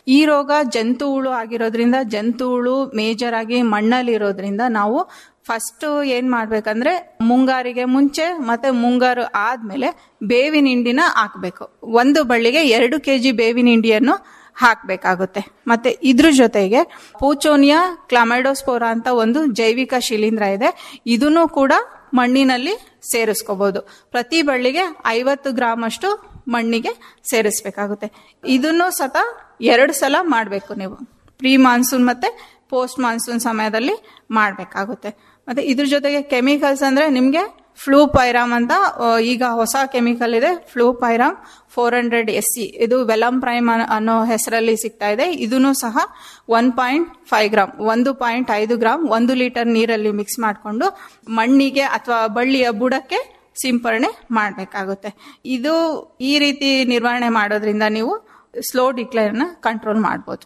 ಈ ರೋಗ ಜಂತು ಹುಳು ಆಗಿರೋದ್ರಿಂದ ಜಂತು ಹುಳು ಮೇಜರ್ ಆಗಿ ಮಣ್ಣಲ್ಲಿರೋದ್ರಿಂದ ನಾವು ಫಸ್ಟ್ ಏನ್ ಮಾಡ್ಬೇಕಂದ್ರೆ ಮುಂಗಾರಿಗೆ ಮುಂಚೆ ಮತ್ತೆ ಮುಂಗಾರು ಆದ್ಮೇಲೆ ಬೇವಿನ ಹಿಂಡಿನ ಹಾಕ್ಬೇಕು ಒಂದು ಬಳ್ಳಿಗೆ ಎರಡು ಕೆಜಿ ಬೇವಿನ ಹಿಂಡಿಯನ್ನು ಹಾಕ್ಬೇಕಾಗುತ್ತೆ ಮತ್ತೆ ಇದ್ರ ಜೊತೆಗೆ ಪೂಚೋನಿಯಾ ಕ್ಲಮೈಡೋಸ್ಪೋರಾ ಅಂತ ಒಂದು ಜೈವಿಕ ಶಿಲೀಂಧ್ರ ಇದೆ ಇದನ್ನು ಕೂಡ ಮಣ್ಣಿನಲ್ಲಿ ಸೇರಿಸ್ಕೋಬಹುದು ಪ್ರತಿ ಬಳ್ಳಿಗೆ ಐವತ್ತು ಗ್ರಾಮ್ ಅಷ್ಟು ಮಣ್ಣಿಗೆ ಸೇರಿಸ್ಬೇಕಾಗುತ್ತೆ ಇದನ್ನು ಸತ ಎರಡು ಸಲ ಮಾಡಬೇಕು ನೀವು ಪ್ರೀ ಮಾನ್ಸೂನ್ ಮತ್ತೆ ಪೋಸ್ಟ್ ಮಾನ್ಸೂನ್ ಸಮಯದಲ್ಲಿ ಮಾಡಬೇಕಾಗುತ್ತೆ ಮತ್ತೆ ಇದ್ರ ಜೊತೆಗೆ ಕೆಮಿಕಲ್ಸ್ ಅಂದ್ರೆ ನಿಮ್ಗೆ ಫ್ಲೂ ಪೈರಾಮ್ ಅಂತ ಆ, ಈಗ ಹೊಸ ಕೆಮಿಕಲ್ ಇದೆ fluopyram four hundred S C ಇದು ವೆಲಮ್ ಪ್ರೈಮ್ ಅನ್ನೋ ಹೆಸರಲ್ಲಿ ಸಿಗ್ತಾ ಇದೆ ಇದನ್ನು ಸಹ ಒನ್ ಪಾಯಿಂಟ್ ಫೈವ್ ಗ್ರಾಮ್ ಒಂದು ಪಾಯಿಂಟ್ ಐದು ಗ್ರಾಮ್ ಒಂದು ಲೀಟರ್ ನೀರಲ್ಲಿ ಮಿಕ್ಸ್ ಮಾಡಿಕೊಂಡು ಮಣ್ಣಿಗೆ ಅಥವಾ ಬಳ್ಳಿಯ ಬುಡಕ್ಕೆ ಸಿಂಪರಣೆ ಮಾಡಬೇಕಾಗುತ್ತೆ ಇದು ಈ ರೀತಿ ನಿರ್ವಹಣೆ ಮಾಡೋದ್ರಿಂದ ನೀವು ಸ್ಲೋ ಡಿಕ್ಲೇರ್ನ ಕಂಟ್ರೋಲ್ ಮಾಡ್ಬೋದು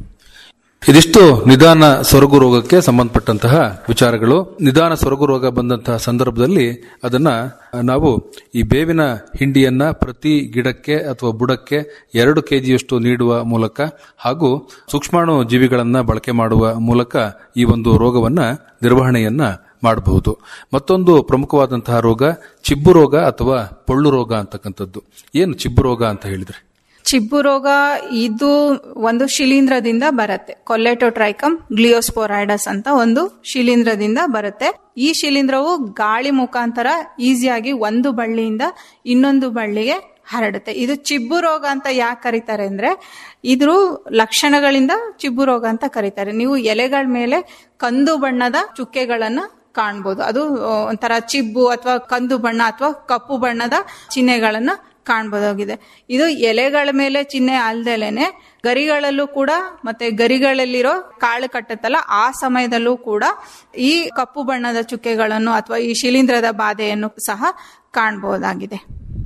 ಇದಿಷ್ಟು ನಿಧಾನ ಸೊರಗು ರೋಗಕ್ಕೆ ಸಂಬಂಧಪಟ್ಟಂತಹ ವಿಚಾರಗಳು ನಿಧಾನ ಸೊರಗು ರೋಗ ಬಂದಂತಹ ಸಂದರ್ಭದಲ್ಲಿ ಅದನ್ನ ನಾವು ಈ ಬೇವಿನ ಹಿಂಡಿಯನ್ನ ಪ್ರತಿ ಗಿಡಕ್ಕೆ ಅಥವಾ ಬುಡಕ್ಕೆ ಎರಡು ಕೆಜಿಯಷ್ಟು ನೀಡುವ ಮೂಲಕ ಹಾಗೂ ಸೂಕ್ಷ್ಮಾಣು ಜೀವಿಗಳನ್ನ ಬಳಕೆ ಮಾಡುವ ಮೂಲಕ ಈ ಒಂದು ರೋಗವನ್ನ ನಿರ್ವಹಣೆಯನ್ನ ಮಾಡಬಹುದು ಮತ್ತೊಂದು ಪ್ರಮುಖವಾದಂತಹ ರೋಗ ಚಿಬ್ಬು ರೋಗ ಅಥವಾ ಪೊಳ್ಳು ರೋಗ ಅಂತಕ್ಕಂಥದ್ದು ಏನು ಚಿಬ್ಬು ರೋಗ ಅಂತ ಹೇಳಿದ್ರೆ ಚಿಬ್ಬು ರೋಗ ಇದು ಒಂದು ಶಿಲೀಂಧ್ರದಿಂದ ಬರುತ್ತೆ ಕೊಲ್ಲೆಟೋಟ್ರೈಕಮ್ ಗ್ಲಿಯೋಸ್ಪೋರೈಡಸ್ ಅಂತ ಒಂದು ಶಿಲೀಂಧ್ರದಿಂದ ಬರುತ್ತೆ ಈ ಶಿಲೀಂಧ್ರವು ಗಾಳಿ ಮುಖಾಂತರ ಈಸಿಯಾಗಿ ಒಂದು ಬಳ್ಳಿಯಿಂದ ಇನ್ನೊಂದು ಬಳ್ಳಿಗೆ ಹರಡುತ್ತೆ ಇದು ಚಿಬ್ಬು ರೋಗ ಅಂತ ಯಾಕೆ ಕರೀತಾರೆ ಅಂದ್ರೆ ಇದ್ರ ಲಕ್ಷಣಗಳಿಂದ ಚಿಬ್ಬು ರೋಗ ಅಂತ ಕರೀತಾರೆ ನೀವು ಎಲೆಗಳ ಮೇಲೆ ಕಂದು ಬಣ್ಣದ ಚುಕ್ಕೆಗಳನ್ನ ಕಾಣ್ಬೋದು ಅದು ಆ, ಒಂಥರ ಚಿಬ್ಬು ಅಥವಾ ಕಂದು ಬಣ್ಣ ಅಥವಾ ಕಪ್ಪು ಬಣ್ಣದ ಚಿಹ್ನೆಗಳನ್ನ ಕಾಣಬಹುದಾಗಿದೆ ಇದು ಎಲೆಗಳ ಮೇಲೆ ಚಿಹ್ನೆ ಅಲ್ದಲೇನೆ ಗರಿಗಳಲ್ಲೂ ಕೂಡ ಮತ್ತೆ ಗರಿಗಳಲ್ಲಿರೋ ಕಾಳು ಕಟ್ಟತ್ತಲ್ಲ ಆ ಸಮಯದಲ್ಲೂ ಕೂಡ ಈ ಕಪ್ಪು ಬಣ್ಣದ ಚುಕ್ಕೆಗಳನ್ನು ಅಥವಾ ಈ ಶಿಲೀಂಧ್ರದ ಬಾಧೆಯನ್ನು ಸಹ ಕಾಣಬಹುದಾಗಿದೆ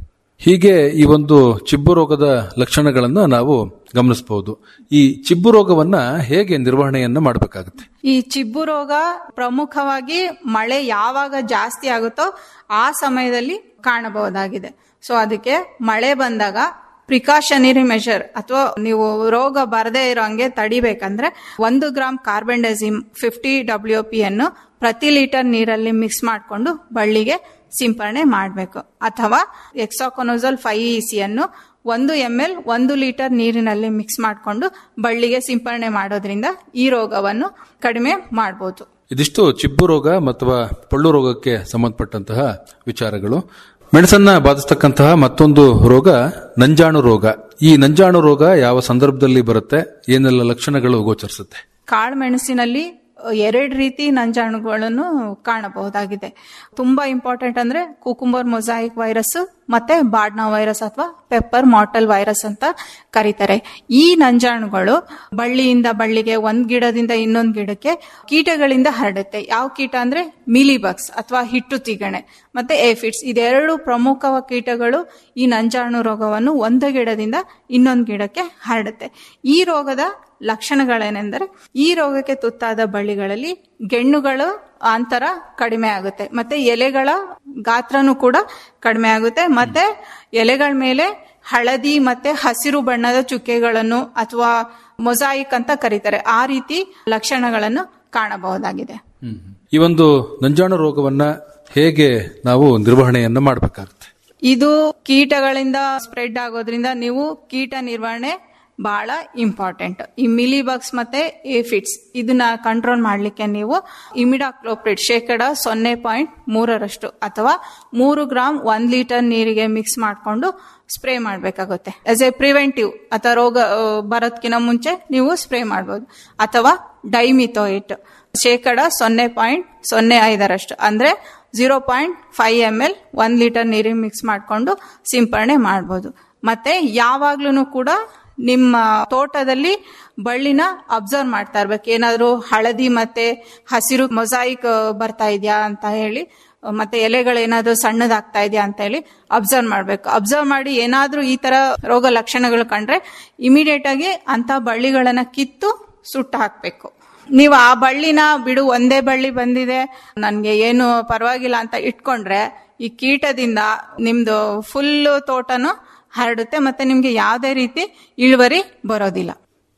ಹೀಗೆ ಈ ಒಂದು ಚಿಬ್ಬು ರೋಗದ ಲಕ್ಷಣಗಳನ್ನ ನಾವು ಗಮನಿಸಬಹುದು ಈ ಚಿಬ್ಬು ರೋಗವನ್ನ ಹೇಗೆ ನಿರ್ವಹಣೆಯನ್ನ ಮಾಡಬೇಕಾಗುತ್ತೆ ಈ ಚಿಬ್ಬು ರೋಗ ಪ್ರಮುಖವಾಗಿ ಮಳೆ ಯಾವಾಗ ಜಾಸ್ತಿ ಆಗುತ್ತೋ ಆ ಸಮಯದಲ್ಲಿ ಕಾಣಬಹುದಾಗಿದೆ ಸೊ ಅದಕ್ಕೆ ಮಳೆ ಬಂದಾಗ ಪ್ರಿಕಾಷನರಿ ಮೆಷರ್ ಅಥವಾ ನೀವು ರೋಗ ಬರದೇ ಇರೋ ಹಂಗೆ ತಡಿಬೇಕಂದ್ರೆ ಒಂದು gram carbendazim fifty W P ಅನ್ನು ಪ್ರತಿ ಲೀಟರ್ ನೀರಲ್ಲಿ ಮಿಕ್ಸ್ ಮಾಡಿಕೊಂಡು ಬಳ್ಳಿಗೆ ಸಿಂಪರಣೆ ಮಾಡಬೇಕು ಅಥವಾ ಎಕ್ಸಾಕೊನೋಸಲ್ ಫೈವ್ ಇ ಸಿ ಅನ್ನು ಒಂದು ಎಂ ಎಲ್ ಒಂದು ಲೀಟರ್ ನೀರಿನಲ್ಲಿ ಮಿಕ್ಸ್ ಮಾಡಿಕೊಂಡು ಬಳ್ಳಿಗೆ ಸಿಂಪರಣೆ ಮಾಡೋದ್ರಿಂದ ಈ ರೋಗವನ್ನು ಕಡಿಮೆ ಮಾಡಬಹುದು ಇದಿಷ್ಟು ಚಿಬ್ಬು ರೋಗ ಅಥವಾ ಪೊಳ್ಳು ರೋಗಕ್ಕೆ ಸಂಬಂಧಪಟ್ಟಂತಹ ವಿಚಾರಗಳು ಮೆಣಸನ್ನ ಬಾಧಿಸ್ತಕ್ಕಂತಹ ಮತ್ತೊಂದು ರೋಗ ನಂಜಾಣು ರೋಗ ಈ ನಂಜಾಣು ರೋಗ ಯಾವ ಸಂದರ್ಭದಲ್ಲಿ ಬರುತ್ತೆ ಏನೆಲ್ಲ ಲಕ್ಷಣಗಳು ಗೋಚರಿಸುತ್ತೆ ಕಾಳುಮೆಣಸಿನಲ್ಲಿ ಎರಡು ರೀತಿ ನಂಜಾಣುಗಳನ್ನು ಕಾಣಬಹುದಾಗಿದೆ ತುಂಬಾ ಇಂಪಾರ್ಟೆಂಟ್ ಅಂದ್ರೆ ಕುಕುಂಬರ್ ಮೊಸಾಯಿಕ್ ವೈರಸ್ ಮತ್ತೆ ಬಾಡ್ನಾ ವೈರಸ್ ಅಥವಾ ಪೆಪ್ಪರ್ ಮಾಟಲ್ ವೈರಸ್ ಅಂತ ಕರೀತಾರೆ ಈ ನಂಜಾಣುಗಳು ಬಳ್ಳಿಯಿಂದ ಬಳ್ಳಿಗೆ ಒಂದ್ ಗಿಡದಿಂದ ಇನ್ನೊಂದ್ ಗಿಡಕ್ಕೆ ಕೀಟಗಳಿಂದ ಹರಡುತ್ತೆ ಯಾವ ಕೀಟ ಅಂದ್ರೆ ಮಿಲಿಬಗ್ಸ್ ಅಥವಾ ಹಿಟ್ಟು ತಿಗಣೆ ಮತ್ತೆ ಏಫಿಡ್ಸ್ ಇದೆರಡು ಪ್ರಮುಖ ಕೀಟಗಳು ಈ ನಂಜಾಣು ರೋಗವನ್ನು ಒಂದು ಗಿಡದಿಂದ ಇನ್ನೊಂದು ಗಿಡಕ್ಕೆ ಹರಡುತ್ತೆ ಈ ರೋಗದ ಲಕ್ಷಣಗಳೇನೆಂದರೆ ಈ ರೋಗಕ್ಕೆ ತುತ್ತಾದ ಬಳ್ಳಿಗಳಲ್ಲಿ ಗೆಣ್ಣುಗಳು ಅಂತರ ಕಡಿಮೆ ಆಗುತ್ತೆ ಮತ್ತೆ ಎಲೆಗಳ ಗಾತ್ರನೂ ಕೂಡ ಕಡಿಮೆ ಆಗುತ್ತೆ ಮತ್ತೆ ಎಲೆಗಳ ಮೇಲೆ ಹಳದಿ ಮತ್ತೆ ಹಸಿರು ಬಣ್ಣದ ಚುಕ್ಕೆಗಳನ್ನು ಅಥವಾ ಮೊಸಾಯಿಕ್ ಅಂತ ಕರೀತಾರೆ ಆ ರೀತಿ ಲಕ್ಷಣಗಳನ್ನು ಕಾಣಬಹುದಾಗಿದೆ ಈ ಒಂದು ನಂಜಾಣು ರೋಗವನ್ನ ಹೇಗೆ ನಾವು ನಿರ್ವಹಣೆಯನ್ನ ಮಾಡಬೇಕಾಗುತ್ತೆ ಇದು ಕೀಟಗಳಿಂದ ಸ್ಪ್ರೆಡ್ ಆಗೋದ್ರಿಂದ ನೀವು ಕೀಟ ನಿರ್ವಹಣೆ ಬಹಳ ಇಂಪಾರ್ಟೆಂಟ್ ಈ ಮಿಲಿಬಗ್ಸ್ ಮತ್ತೆ ಏಫಿಟ್ಸ್ ಇದನ್ನ ಕಂಟ್ರೋಲ್ ಮಾಡ್ಲಿಕ್ಕೆ ನೀವು ಇಮಿಡಾಕ್ಲೋಪ್ರಿಡ್ ಶೇಕಡ ಸೊನ್ನೆ ಪಾಯಿಂಟ್ ಮೂರರಷ್ಟು ಅಥವಾ ಮೂರು ಗ್ರಾಮ್ ಒಂದ್ ಲೀಟರ್ ನೀರಿಗೆ ಮಿಕ್ಸ್ ಮಾಡಿಕೊಂಡು ಸ್ಪ್ರೇ ಮಾಡಬೇಕಾಗುತ್ತೆ ಆಸ್ ಎ ಪ್ರಿವೆಂಟಿವ್ ಅಥವಾ ರೋಗ ಆ, ಬರೋದ್ಕಿಂತ ಮುಂಚೆ ನೀವು ಸ್ಪ್ರೇ ಮಾಡಬಹುದು ಅಥವಾ ಡೈಮಿಥೋಯಿಟ್ ಶೇಕಡ ಸೊನ್ನೆ ಪಾಯಿಂಟ್ ಸೊನ್ನೆ ಐದರಷ್ಟು ಅಂದ್ರೆ zero point five M L ಒಂದ್ ಲೀಟರ್ ನೀರಿಗೆ ಮಿಕ್ಸ್ ಮಾಡಿಕೊಂಡು ಸಿಂಪರಣೆ ಮಾಡ್ಬೋದು ಮತ್ತೆ ಯಾವಾಗ್ಲೂ ಕೂಡ ನಿಮ್ಮ ತೋಟದಲ್ಲಿ ಬಳ್ಳಿನ ಅಬ್ಸರ್ವ್ ಮಾಡ್ತಾ ಇರ್ಬೇಕು ಏನಾದ್ರು ಹಳದಿ ಮತ್ತೆ ಹಸಿರು ಮೊಸಾಯಿಕ್ ಬರ್ತಾ ಇದೆಯಾ ಅಂತ ಹೇಳಿ ಮತ್ತೆ ಎಲೆಗಳೇನಾದ್ರೂ ಸಣ್ಣದಾಗ್ತಾ ಇದೆಯಾ ಅಂತ ಹೇಳಿ ಅಬ್ಸರ್ವ್ ಮಾಡ್ಬೇಕು ಅಬ್ಸರ್ವ್ ಮಾಡಿ ಏನಾದ್ರೂ ಈ ತರ ರೋಗ ಲಕ್ಷಣಗಳು ಕಂಡ್ರೆ ಇಮಿಡಿಯೇಟ್ ಆಗಿ ಅಂತ ಬಳ್ಳಿಗಳನ್ನ ಕಿತ್ತು ಸುಟ್ಟು ಹಾಕ್ಬೇಕು ನೀವು ಆ ಬಳ್ಳಿನ ಬಿಡು ಒಂದೇ ಬಳ್ಳಿ ಬಂದಿದೆ ನನ್ಗೆ ಏನು ಪರವಾಗಿಲ್ಲ ಅಂತ ಇಟ್ಕೊಂಡ್ರೆ ಈ ಕೀಟದಿಂದ ನಿಮ್ದು ಫುಲ್ ತೋಟನು ಹರಡುತ್ತೆ ಮತ್ತೆ ನಿಮ್ಗೆ ಯಾವುದೇ ರೀತಿ ಇಳುವರಿ ಬರೋದಿಲ್ಲ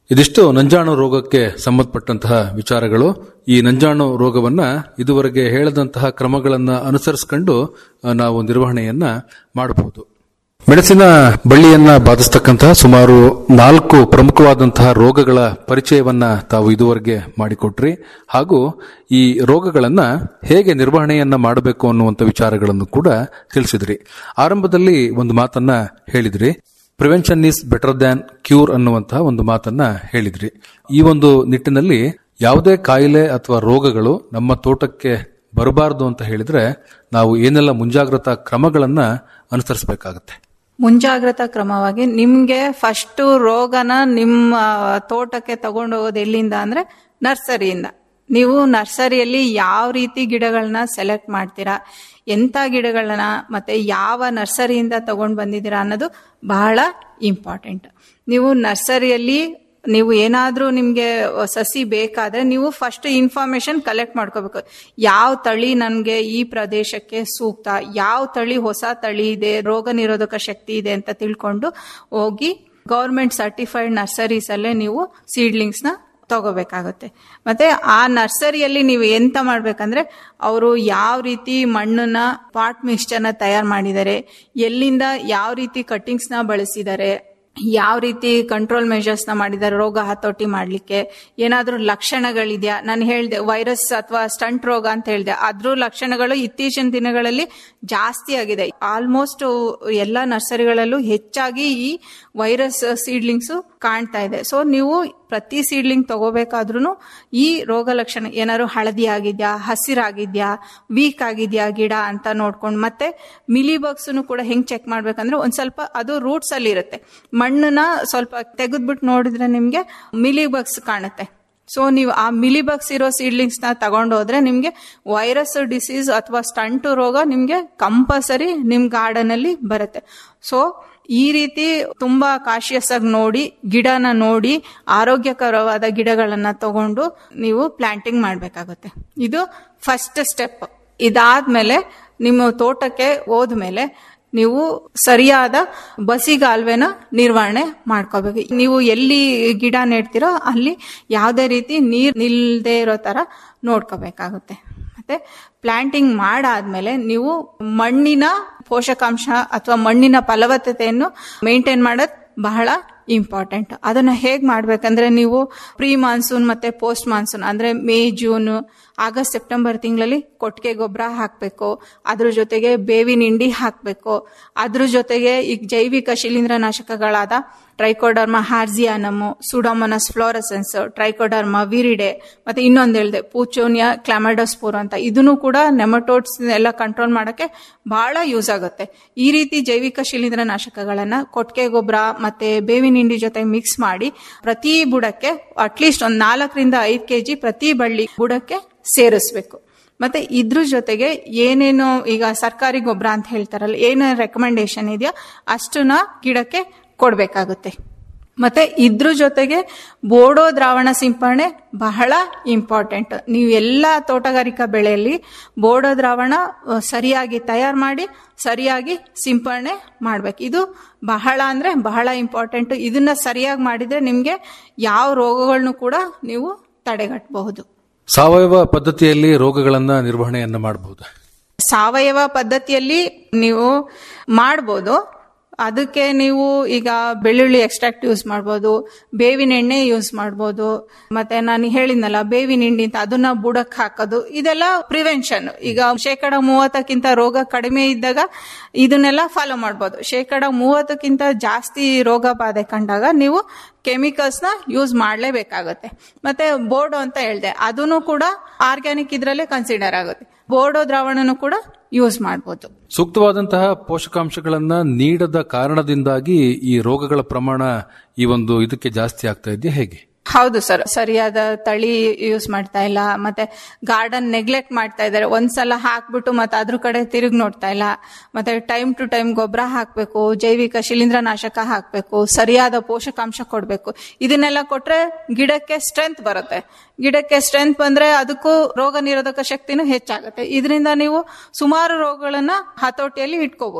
ಇದಿಷ್ಟು ನಂಜಾಣು ರೋಗಕ್ಕೆ ಸಂಬಂಧಪಟ್ಟಂತಹ ವಿಚಾರಗಳು ಈ ನಂಜಾಣು ರೋಗವನ್ನ ಇದುವರೆಗೆ ಹೇಳದಂತಹ ಕ್ರಮಗಳನ್ನ ಅನುಸರಿಸಿಕೊಂಡು ಆ, ನಾವು ನಿರ್ವಹಣೆಯನ್ನ ಮಾಡಬಹುದು ಮೆಣಸಿನ ಬಳ್ಳಿಯನ್ನ ಬಾಧಿಸ್ತಕ್ಕಂತಹ ಸುಮಾರು ನಾಲ್ಕು ಪ್ರಮುಖವಾದಂತಹ ರೋಗಗಳ ಪರಿಚಯವನ್ನ ತಾವು ಇದುವರೆಗೆ ಮಾಡಿಕೊಟ್ರಿ ಹಾಗೂ ಈ ರೋಗಗಳನ್ನ ಹೇಗೆ ನಿರ್ವಹಣೆಯನ್ನ ಮಾಡಬೇಕು ಅನ್ನುವಂಥ ವಿಚಾರಗಳನ್ನು ಕೂಡ ತಿಳಿಸಿದ್ರಿ ಆರಂಭದಲ್ಲಿ ಒಂದು ಮಾತನ್ನ ಹೇಳಿದ್ರಿ prevention is better than cure ಅನ್ನುವಂತಹ ಒಂದು ಮಾತನ್ನ ಹೇಳಿದ್ರಿ ಈ ಒಂದು ನಿಟ್ಟಿನಲ್ಲಿ ಯಾವುದೇ ಕಾಯಿಲೆ ಅಥವಾ ರೋಗಗಳು ನಮ್ಮ ತೋಟಕ್ಕೆ ಬರಬಾರದು ಅಂತ ಹೇಳಿದ್ರೆ ನಾವು ಏನೆಲ್ಲ ಮುಂಜಾಗ್ರತಾ ಕ್ರಮಗಳನ್ನ ಅನುಸರಿಸಬೇಕಾಗತ್ತೆ ಮುಂಜಾಗ್ರತಾ ಕ್ರಮವಾಗಿ ನಿಮ್ಗೆ ಫಸ್ಟ್ ರೋಗನ ನಿಮ್ಮ ತೋಟಕ್ಕೆ ತಗೊಂಡು ಹೋಗೋದು ಎಲ್ಲಿಂದ ಅಂದ್ರೆ ನರ್ಸರಿಯಿಂದ ನೀವು ನರ್ಸರಿಯಲ್ಲಿ ಯಾವ ರೀತಿ ಗಿಡಗಳನ್ನ ಸೆಲೆಕ್ಟ್ ಮಾಡ್ತೀರಾ ಎಂಥ ಗಿಡಗಳನ್ನ ಮತ್ತೆ ಯಾವ ನರ್ಸರಿಯಿಂದ ತಗೊಂಡು ಬಂದಿದ್ದೀರಾ ಅನ್ನೋದು ಬಹಳ ಇಂಪಾರ್ಟೆಂಟ್ ನೀವು ನರ್ಸರಿಯಲ್ಲಿ ನೀವು ಏನಾದ್ರೂ ನಿಮ್ಗೆ ಸಸಿ ಬೇಕಾದ್ರೆ ನೀವು ಫಸ್ಟ್ ಇನ್ಫಾರ್ಮೇಶನ್ ಕಲೆಕ್ಟ್ ಮಾಡ್ಕೋಬೇಕು ಯಾವ ತಳಿ ನನ್ಗೆ ಈ ಪ್ರದೇಶಕ್ಕೆ ಸೂಕ್ತ ಯಾವ ತಳಿ ಹೊಸ ತಳಿ ಇದೆ ರೋಗ ನಿರೋಧಕ ಶಕ್ತಿ ಇದೆ ಅಂತ ತಿಳ್ಕೊಂಡು ಹೋಗಿ ಗೌರ್ಮೆಂಟ್ ಸರ್ಟಿಫೈಡ್ ನರ್ಸರೀಸ್ ಅಲ್ಲೇ ನೀವು ಸೀಡ್ಲಿಂಗ್ಸ್ ನ ತಗೋಬೇಕಾಗುತ್ತೆ ಮತ್ತೆ ಆ ನರ್ಸರಿಯಲ್ಲಿ ನೀವು ಎಂತ ಮಾಡ್ಬೇಕಂದ್ರೆ ಅವರು ಯಾವ ರೀತಿ ಮಣ್ಣನ್ನ ಪಾಟ್ ಮಿಕ್ಸ್ಚರ್ನ ತಯಾರು ಮಾಡಿದ್ದಾರೆ ಎಲ್ಲಿಂದ ಯಾವ ರೀತಿ ಕಟ್ಟಿಂಗ್ಸ್ ನ ಬಳಸಿದ್ದಾರೆ ಯಾವ ರೀತಿ ಕಂಟ್ರೋಲ್ ಮೆಷರ್ಸ್ ನ ಮಾಡಿದ್ದಾರೆ ರೋಗ ಹತೋಟಿ ಮಾಡ್ಲಿಕ್ಕೆ ಏನಾದ್ರೂ ಲಕ್ಷಣಗಳಿದೆಯಾ ನಾನು ಹೇಳ್ದೆ ವೈರಸ್ ಅಥವಾ ಸ್ಟಂಟ್ ರೋಗ ಅಂತ ಹೇಳ್ದೆ ಅದ್ರ ಲಕ್ಷಣಗಳು ಇತ್ತೀಚಿನ ದಿನಗಳಲ್ಲಿ ಜಾಸ್ತಿ ಆಗಿದೆ ಆಲ್ಮೋಸ್ಟ್ ಎಲ್ಲ ನರ್ಸರಿಗಳಲ್ಲೂ ಹೆಚ್ಚಾಗಿ ಈ ವೈರಸ್ ಸೀಡ್ಲಿಂಗ್ಸ್ ಕಾಣ್ತಾ ಇದೆ ಸೊ ನೀವು ಪ್ರತಿ ಸೀಡ್ಲಿಂಗ್ ತಗೋಬೇಕಾದ್ರೂ ಈ ರೋಗ ಲಕ್ಷಣ ಏನಾದ್ರು ಹಳದಿ ಆಗಿದ್ಯಾ ಹಸಿರಾಗಿದ್ಯಾ ವೀಕ್ ಆಗಿದ್ಯಾ ಗಿಡ ಅಂತ ನೋಡ್ಕೊಂಡು ಮತ್ತೆ ಮಿಲಿ ಬಗ್ಸ್ ಕೂಡ ಹೆಂಗ್ ಚೆಕ್ ಮಾಡ್ಬೇಕಂದ್ರೆ ಒಂದ್ ಸ್ವಲ್ಪ ಅದು ರೂಟ್ಸ್ ಅಲ್ಲಿ ಇರುತ್ತೆ ಮಣ್ಣನ್ನ ಸ್ವಲ್ಪ ತೆಗೆದ್ಬಿಟ್ಟು ನೋಡಿದ್ರೆ ನಿಮ್ಗೆ ಮಿಲಿ ಬಗ್ಸ್ ಕಾಣುತ್ತೆ ಸೊ ನೀವು ಆ ಮಿಲಿ ಬಗ್ಸ್ ಇರೋ ಸೀಡ್ಲಿಂಗ್ಸ್ ನ ತಗೊಂಡೋದ್ರೆ ನಿಮ್ಗೆ ವೈರಸ್ ಡಿಸೀಸ್ ಅಥವಾ ಸ್ಟಂಟ್ ರೋಗ ನಿಮ್ಗೆ ಕಂಪಲ್ಸರಿ ನಿಮ್ ಗಾರ್ಡನ್ ಅಲ್ಲಿ ಬರುತ್ತೆ ಸೊ ಈ ರೀತಿ ತುಂಬಾ ಕಾಶಿಯಸ್ ಆಗಿ ನೋಡಿ ಗಿಡನ ನೋಡಿ ಆರೋಗ್ಯಕರವಾದ ಗಿಡಗಳನ್ನ ತಗೊಂಡು ನೀವು ಪ್ಲಾಂಟಿಂಗ್ ಮಾಡ್ಬೇಕಾಗುತ್ತೆ ಇದು ಫಸ್ಟ್ ಸ್ಟೆಪ್ ಇದಾದ್ಮೇಲೆ ನಿಮ್ಮ ತೋಟಕ್ಕೆ ಹೋದ್ಮೇಲೆ ನೀವು ಸರಿಯಾದ ಬಸಿಗಾಲ್ವೆನ ನಿರ್ವಹಣೆ ಮಾಡ್ಕೋಬೇಕು ನೀವು ಎಲ್ಲಿ ಗಿಡ ನೆಡ್ತೀರೋ ಅಲ್ಲಿ ಯಾವುದೇ ರೀತಿ ನೀರ್ ನಿಲ್ದೇ ಇರೋ ತರ ನೋಡ್ಕೋಬೇಕಾಗುತ್ತೆ ಮತ್ತೆ ಪ್ಲಾಂಟಿಂಗ್ ಮಾಡಾದ್ಮೇಲೆ ನೀವು ಮಣ್ಣಿನ ಪೋಷಕಾಂಶ ಅಥವಾ ಮಣ್ಣಿನ ಫಲವತ್ತತೆಯನ್ನು ಮೇಂಟೈನ್ ಮಾಡೋದು ಬಹಳ ಇಂಪಾರ್ಟೆಂಟ್ ಅದನ್ನ ಹೇಗ್ ಮಾಡ್ಬೇಕಂದ್ರೆ ನೀವು ಪ್ರೀ ಮಾನ್ಸೂನ್ ಮತ್ತೆ ಪೋಸ್ಟ್ ಮಾನ್ಸೂನ್ ಅಂದ್ರೆ ಮೇ ಜೂನ್ ಆಗಸ್ಟ್ ಸೆಪ್ಟೆಂಬರ್ ತಿಂಗಳಲ್ಲಿ ಕೊಟ್ಟಿಗೆ ಗೊಬ್ಬರ ಹಾಕಬೇಕು ಅದ್ರ ಜೊತೆಗೆ ಬೇವಿನ ಹಿಂಡಿ ಹಾಕಬೇಕು ಅದ್ರ ಜೊತೆಗೆ ಈಗ ಜೈವಿಕ ಶಿಲೀಂಧ್ರನಾಶಕಗಳಾದ Trichoderma harzianum Pseudomonas fluorescens Trichoderma viride ಮತ್ತೆ ಇನ್ನೊಂದು ಹೇಳಿದೆ ಪೂಚೋನಿಯಾ ಕ್ಲಾಮಡೋಸ್ಪೋರ್ ಅಂತ ಇದನ್ನು ಕೂಡ ನೆಮಟೋಡ್ಸ್ ಎಲ್ಲ ಕಂಟ್ರೋಲ್ ಮಾಡಕ್ಕೆ ಬಹಳ ಯೂಸ್ ಆಗುತ್ತೆ ಈ ರೀತಿ ಜೈವಿಕ ಶಿಲೀಂಧ್ರನಾಶಕಗಳನ್ನ ಕೊಟ್ಟಿಗೆ ಗೊಬ್ಬರ ಮತ್ತೆ ಬೇವಿನ ಹಿಂಡಿ ಜೊತೆ ಮಿಕ್ಸ್ ಮಾಡಿ ಪ್ರತಿ ಬುಡಕ್ಕೆ ಅಟ್ಲೀಸ್ಟ್ ಒಂದ್ ನಾಲ್ಕರಿಂದ ಐದು ಕೆಜಿ ಪ್ರತಿ ಬಳ್ಳಿ ಬುಡಕ್ಕೆ ಸೇರಿಸ್ಬೇಕು ಮತ್ತೆ ಇದ್ರ ಜೊತೆಗೆ ಏನೇನು ಈಗ ಸರ್ಕಾರಿ ಗೊಬ್ಬರ ಅಂತ ಹೇಳ್ತಾರಲ್ಲ ಏನೇನು ರೆಕಮೆಂಡೇಶನ್ ಇದೆಯೋ ಅಷ್ಟನ್ನ ಗಿಡಕ್ಕೆ ಕೊಡ್ಬೇಕಾಗುತ್ತೆ ಮತ್ತೆ ಇದ್ರ ಜೊತೆಗೆ ಬೋಡೋ ದ್ರಾವಣ ಸಿಂಪರಣೆ ಬಹಳ ಇಂಪಾರ್ಟೆಂಟ್ ನೀವು ಎಲ್ಲ ತೋಟಗಾರಿಕಾ ಬೆಳೆಯಲ್ಲಿ ಬೋಡೋ ದ್ರಾವಣ ಅಹ್, ಸರಿಯಾಗಿ ತಯಾರು ಮಾಡಿ ಸರಿಯಾಗಿ ಸಿಂಪರಣೆ ಮಾಡ್ಬೇಕು ಇದು ಬಹಳ ಅಂದ್ರೆ ಬಹಳ ಇಂಪಾರ್ಟೆಂಟ್ ಇದನ್ನ ಸರಿಯಾಗಿ ಮಾಡಿದ್ರೆ ನಿಮ್ಗೆ ಯಾವ ರೋಗಗಳನ್ನು ಕೂಡ ನೀವು ತಡೆಗಟ್ಟಬಹುದು ಸಾವಯವ ಪದ್ಧತಿಯಲ್ಲಿ ರೋಗಗಳನ್ನ ನಿರ್ವಹಣೆಯನ್ನ ಮಾಡಬಹುದು ಸಾವಯವ ಪದ್ಧತಿಯಲ್ಲಿ ನೀವು ಮಾಡ್ಬೋದು ಅದಕ್ಕೆ ನೀವು ಈಗ ಬೆಳ್ಳುಳ್ಳಿ ಎಕ್ಸ್ಟ್ರಾಕ್ಟ್ ಯೂಸ್ ಮಾಡ್ಬೋದು ಬೇವಿನ ಎಣ್ಣೆ ಯೂಸ್ ಮಾಡ್ಬೋದು ಮತ್ತೆ ನಾನು ಹೇಳಿದ್ನಲ್ಲ ಬೇವಿನ ಹಿಂಡಿ ಅಂತ ಅದನ್ನ ಬುಡಕ್ ಹಾಕೋದು ಇದೆಲ್ಲ ಪ್ರಿವೆನ್ಷನ್ ಈಗ ಶೇಕಡ ಮೂವತ್ತಕ್ಕಿಂತ ರೋಗ ಕಡಿಮೆ ಇದ್ದಾಗ ಇದನ್ನೆಲ್ಲ ಫಾಲೋ ಮಾಡ್ಬೋದು ಶೇಕಡ ಮೂವತ್ತಕ್ಕಿಂತ ಜಾಸ್ತಿ ರೋಗ ಬಾಧೆ ಕಂಡಾಗ ನೀವು ಕೆಮಿಕಲ್ಸ್ ನ ಯೂಸ್ ಮಾಡಲೇಬೇಕಾಗುತ್ತೆ ಮತ್ತೆ ಬೋರ್ಡೋ ಅಂತ ಹೇಳಿದೆ ಅದನ್ನು ಕೂಡ ಆರ್ಗ್ಯಾನಿಕ್ ಇದ್ರಲ್ಲೇ ಕನ್ಸಿಡರ್ ಆಗುತ್ತೆ ಬೋರ್ಡೋ ದ್ರಾವಣನು ಕೂಡ ಯೂಸ್ ಮಾಡ್ಬೋದು ಸೂಕ್ತವಾದಂತಹ ಪೋಷಕಾಂಶಗಳನ್ನ ನೀಡದ ಕಾರಣದಿಂದಾಗಿ ಈ ರೋಗಗಳ ಪ್ರಮಾಣ ಈ ಒಂದು ಇದಕ್ಕೆ ಜಾಸ್ತಿ ಆಗ್ತಾ ಇದೆಯಾ ಹೇಗೆ ಹೌದು ಸರ್ ಸರಿಯಾದ ತಳಿ ಯೂಸ್ ಮಾಡ್ತಾ ಇಲ್ಲ ಮತ್ತೆ ಗಾರ್ಡನ್ ನೆಗ್ಲೆಕ್ಟ್ ಮಾಡ್ತಾ ಇದ್ದಾರೆ ಒಂದ್ಸಲ ಹಾಕ್ಬಿಟ್ಟು ಮತ್ತೆ ಅದ್ರ ಕಡೆ ತಿರುಗಿ ನೋಡ್ತಾ ಇಲ್ಲ ಮತ್ತೆ ಟೈಮ್ ಟು ಟೈಮ್ ಗೊಬ್ಬರ ಹಾಕ್ಬೇಕು ಜೈವಿಕ ಶಿಲೀಂಧ್ರನಾಶಕ ಹಾಕ್ಬೇಕು ಸರಿಯಾದ ಪೋಷಕಾಂಶ ಕೊಡ್ಬೇಕು ಇದನ್ನೆಲ್ಲ ಕೊಟ್ರೆ ಗಿಡಕ್ಕೆ ಸ್ಟ್ರೆಂತ್ ಬರುತ್ತೆ ಗಿಡಕ್ಕೆ ಸ್ಟ್ರೆಂತ್ ಬಂದ್ರೆ ಅದಕ್ಕೂ ರೋಗ ನಿರೋಧಕ ಶಕ್ತಿನೂ ಹೆಚ್ಚಾಗುತ್ತೆ ಇದರಿಂದ ನೀವು ಸುಮಾರು ರೋಗಗಳನ್ನ ಹತೋಟಿಯಲ್ಲಿ ಇಟ್ಕೋಬಹುದು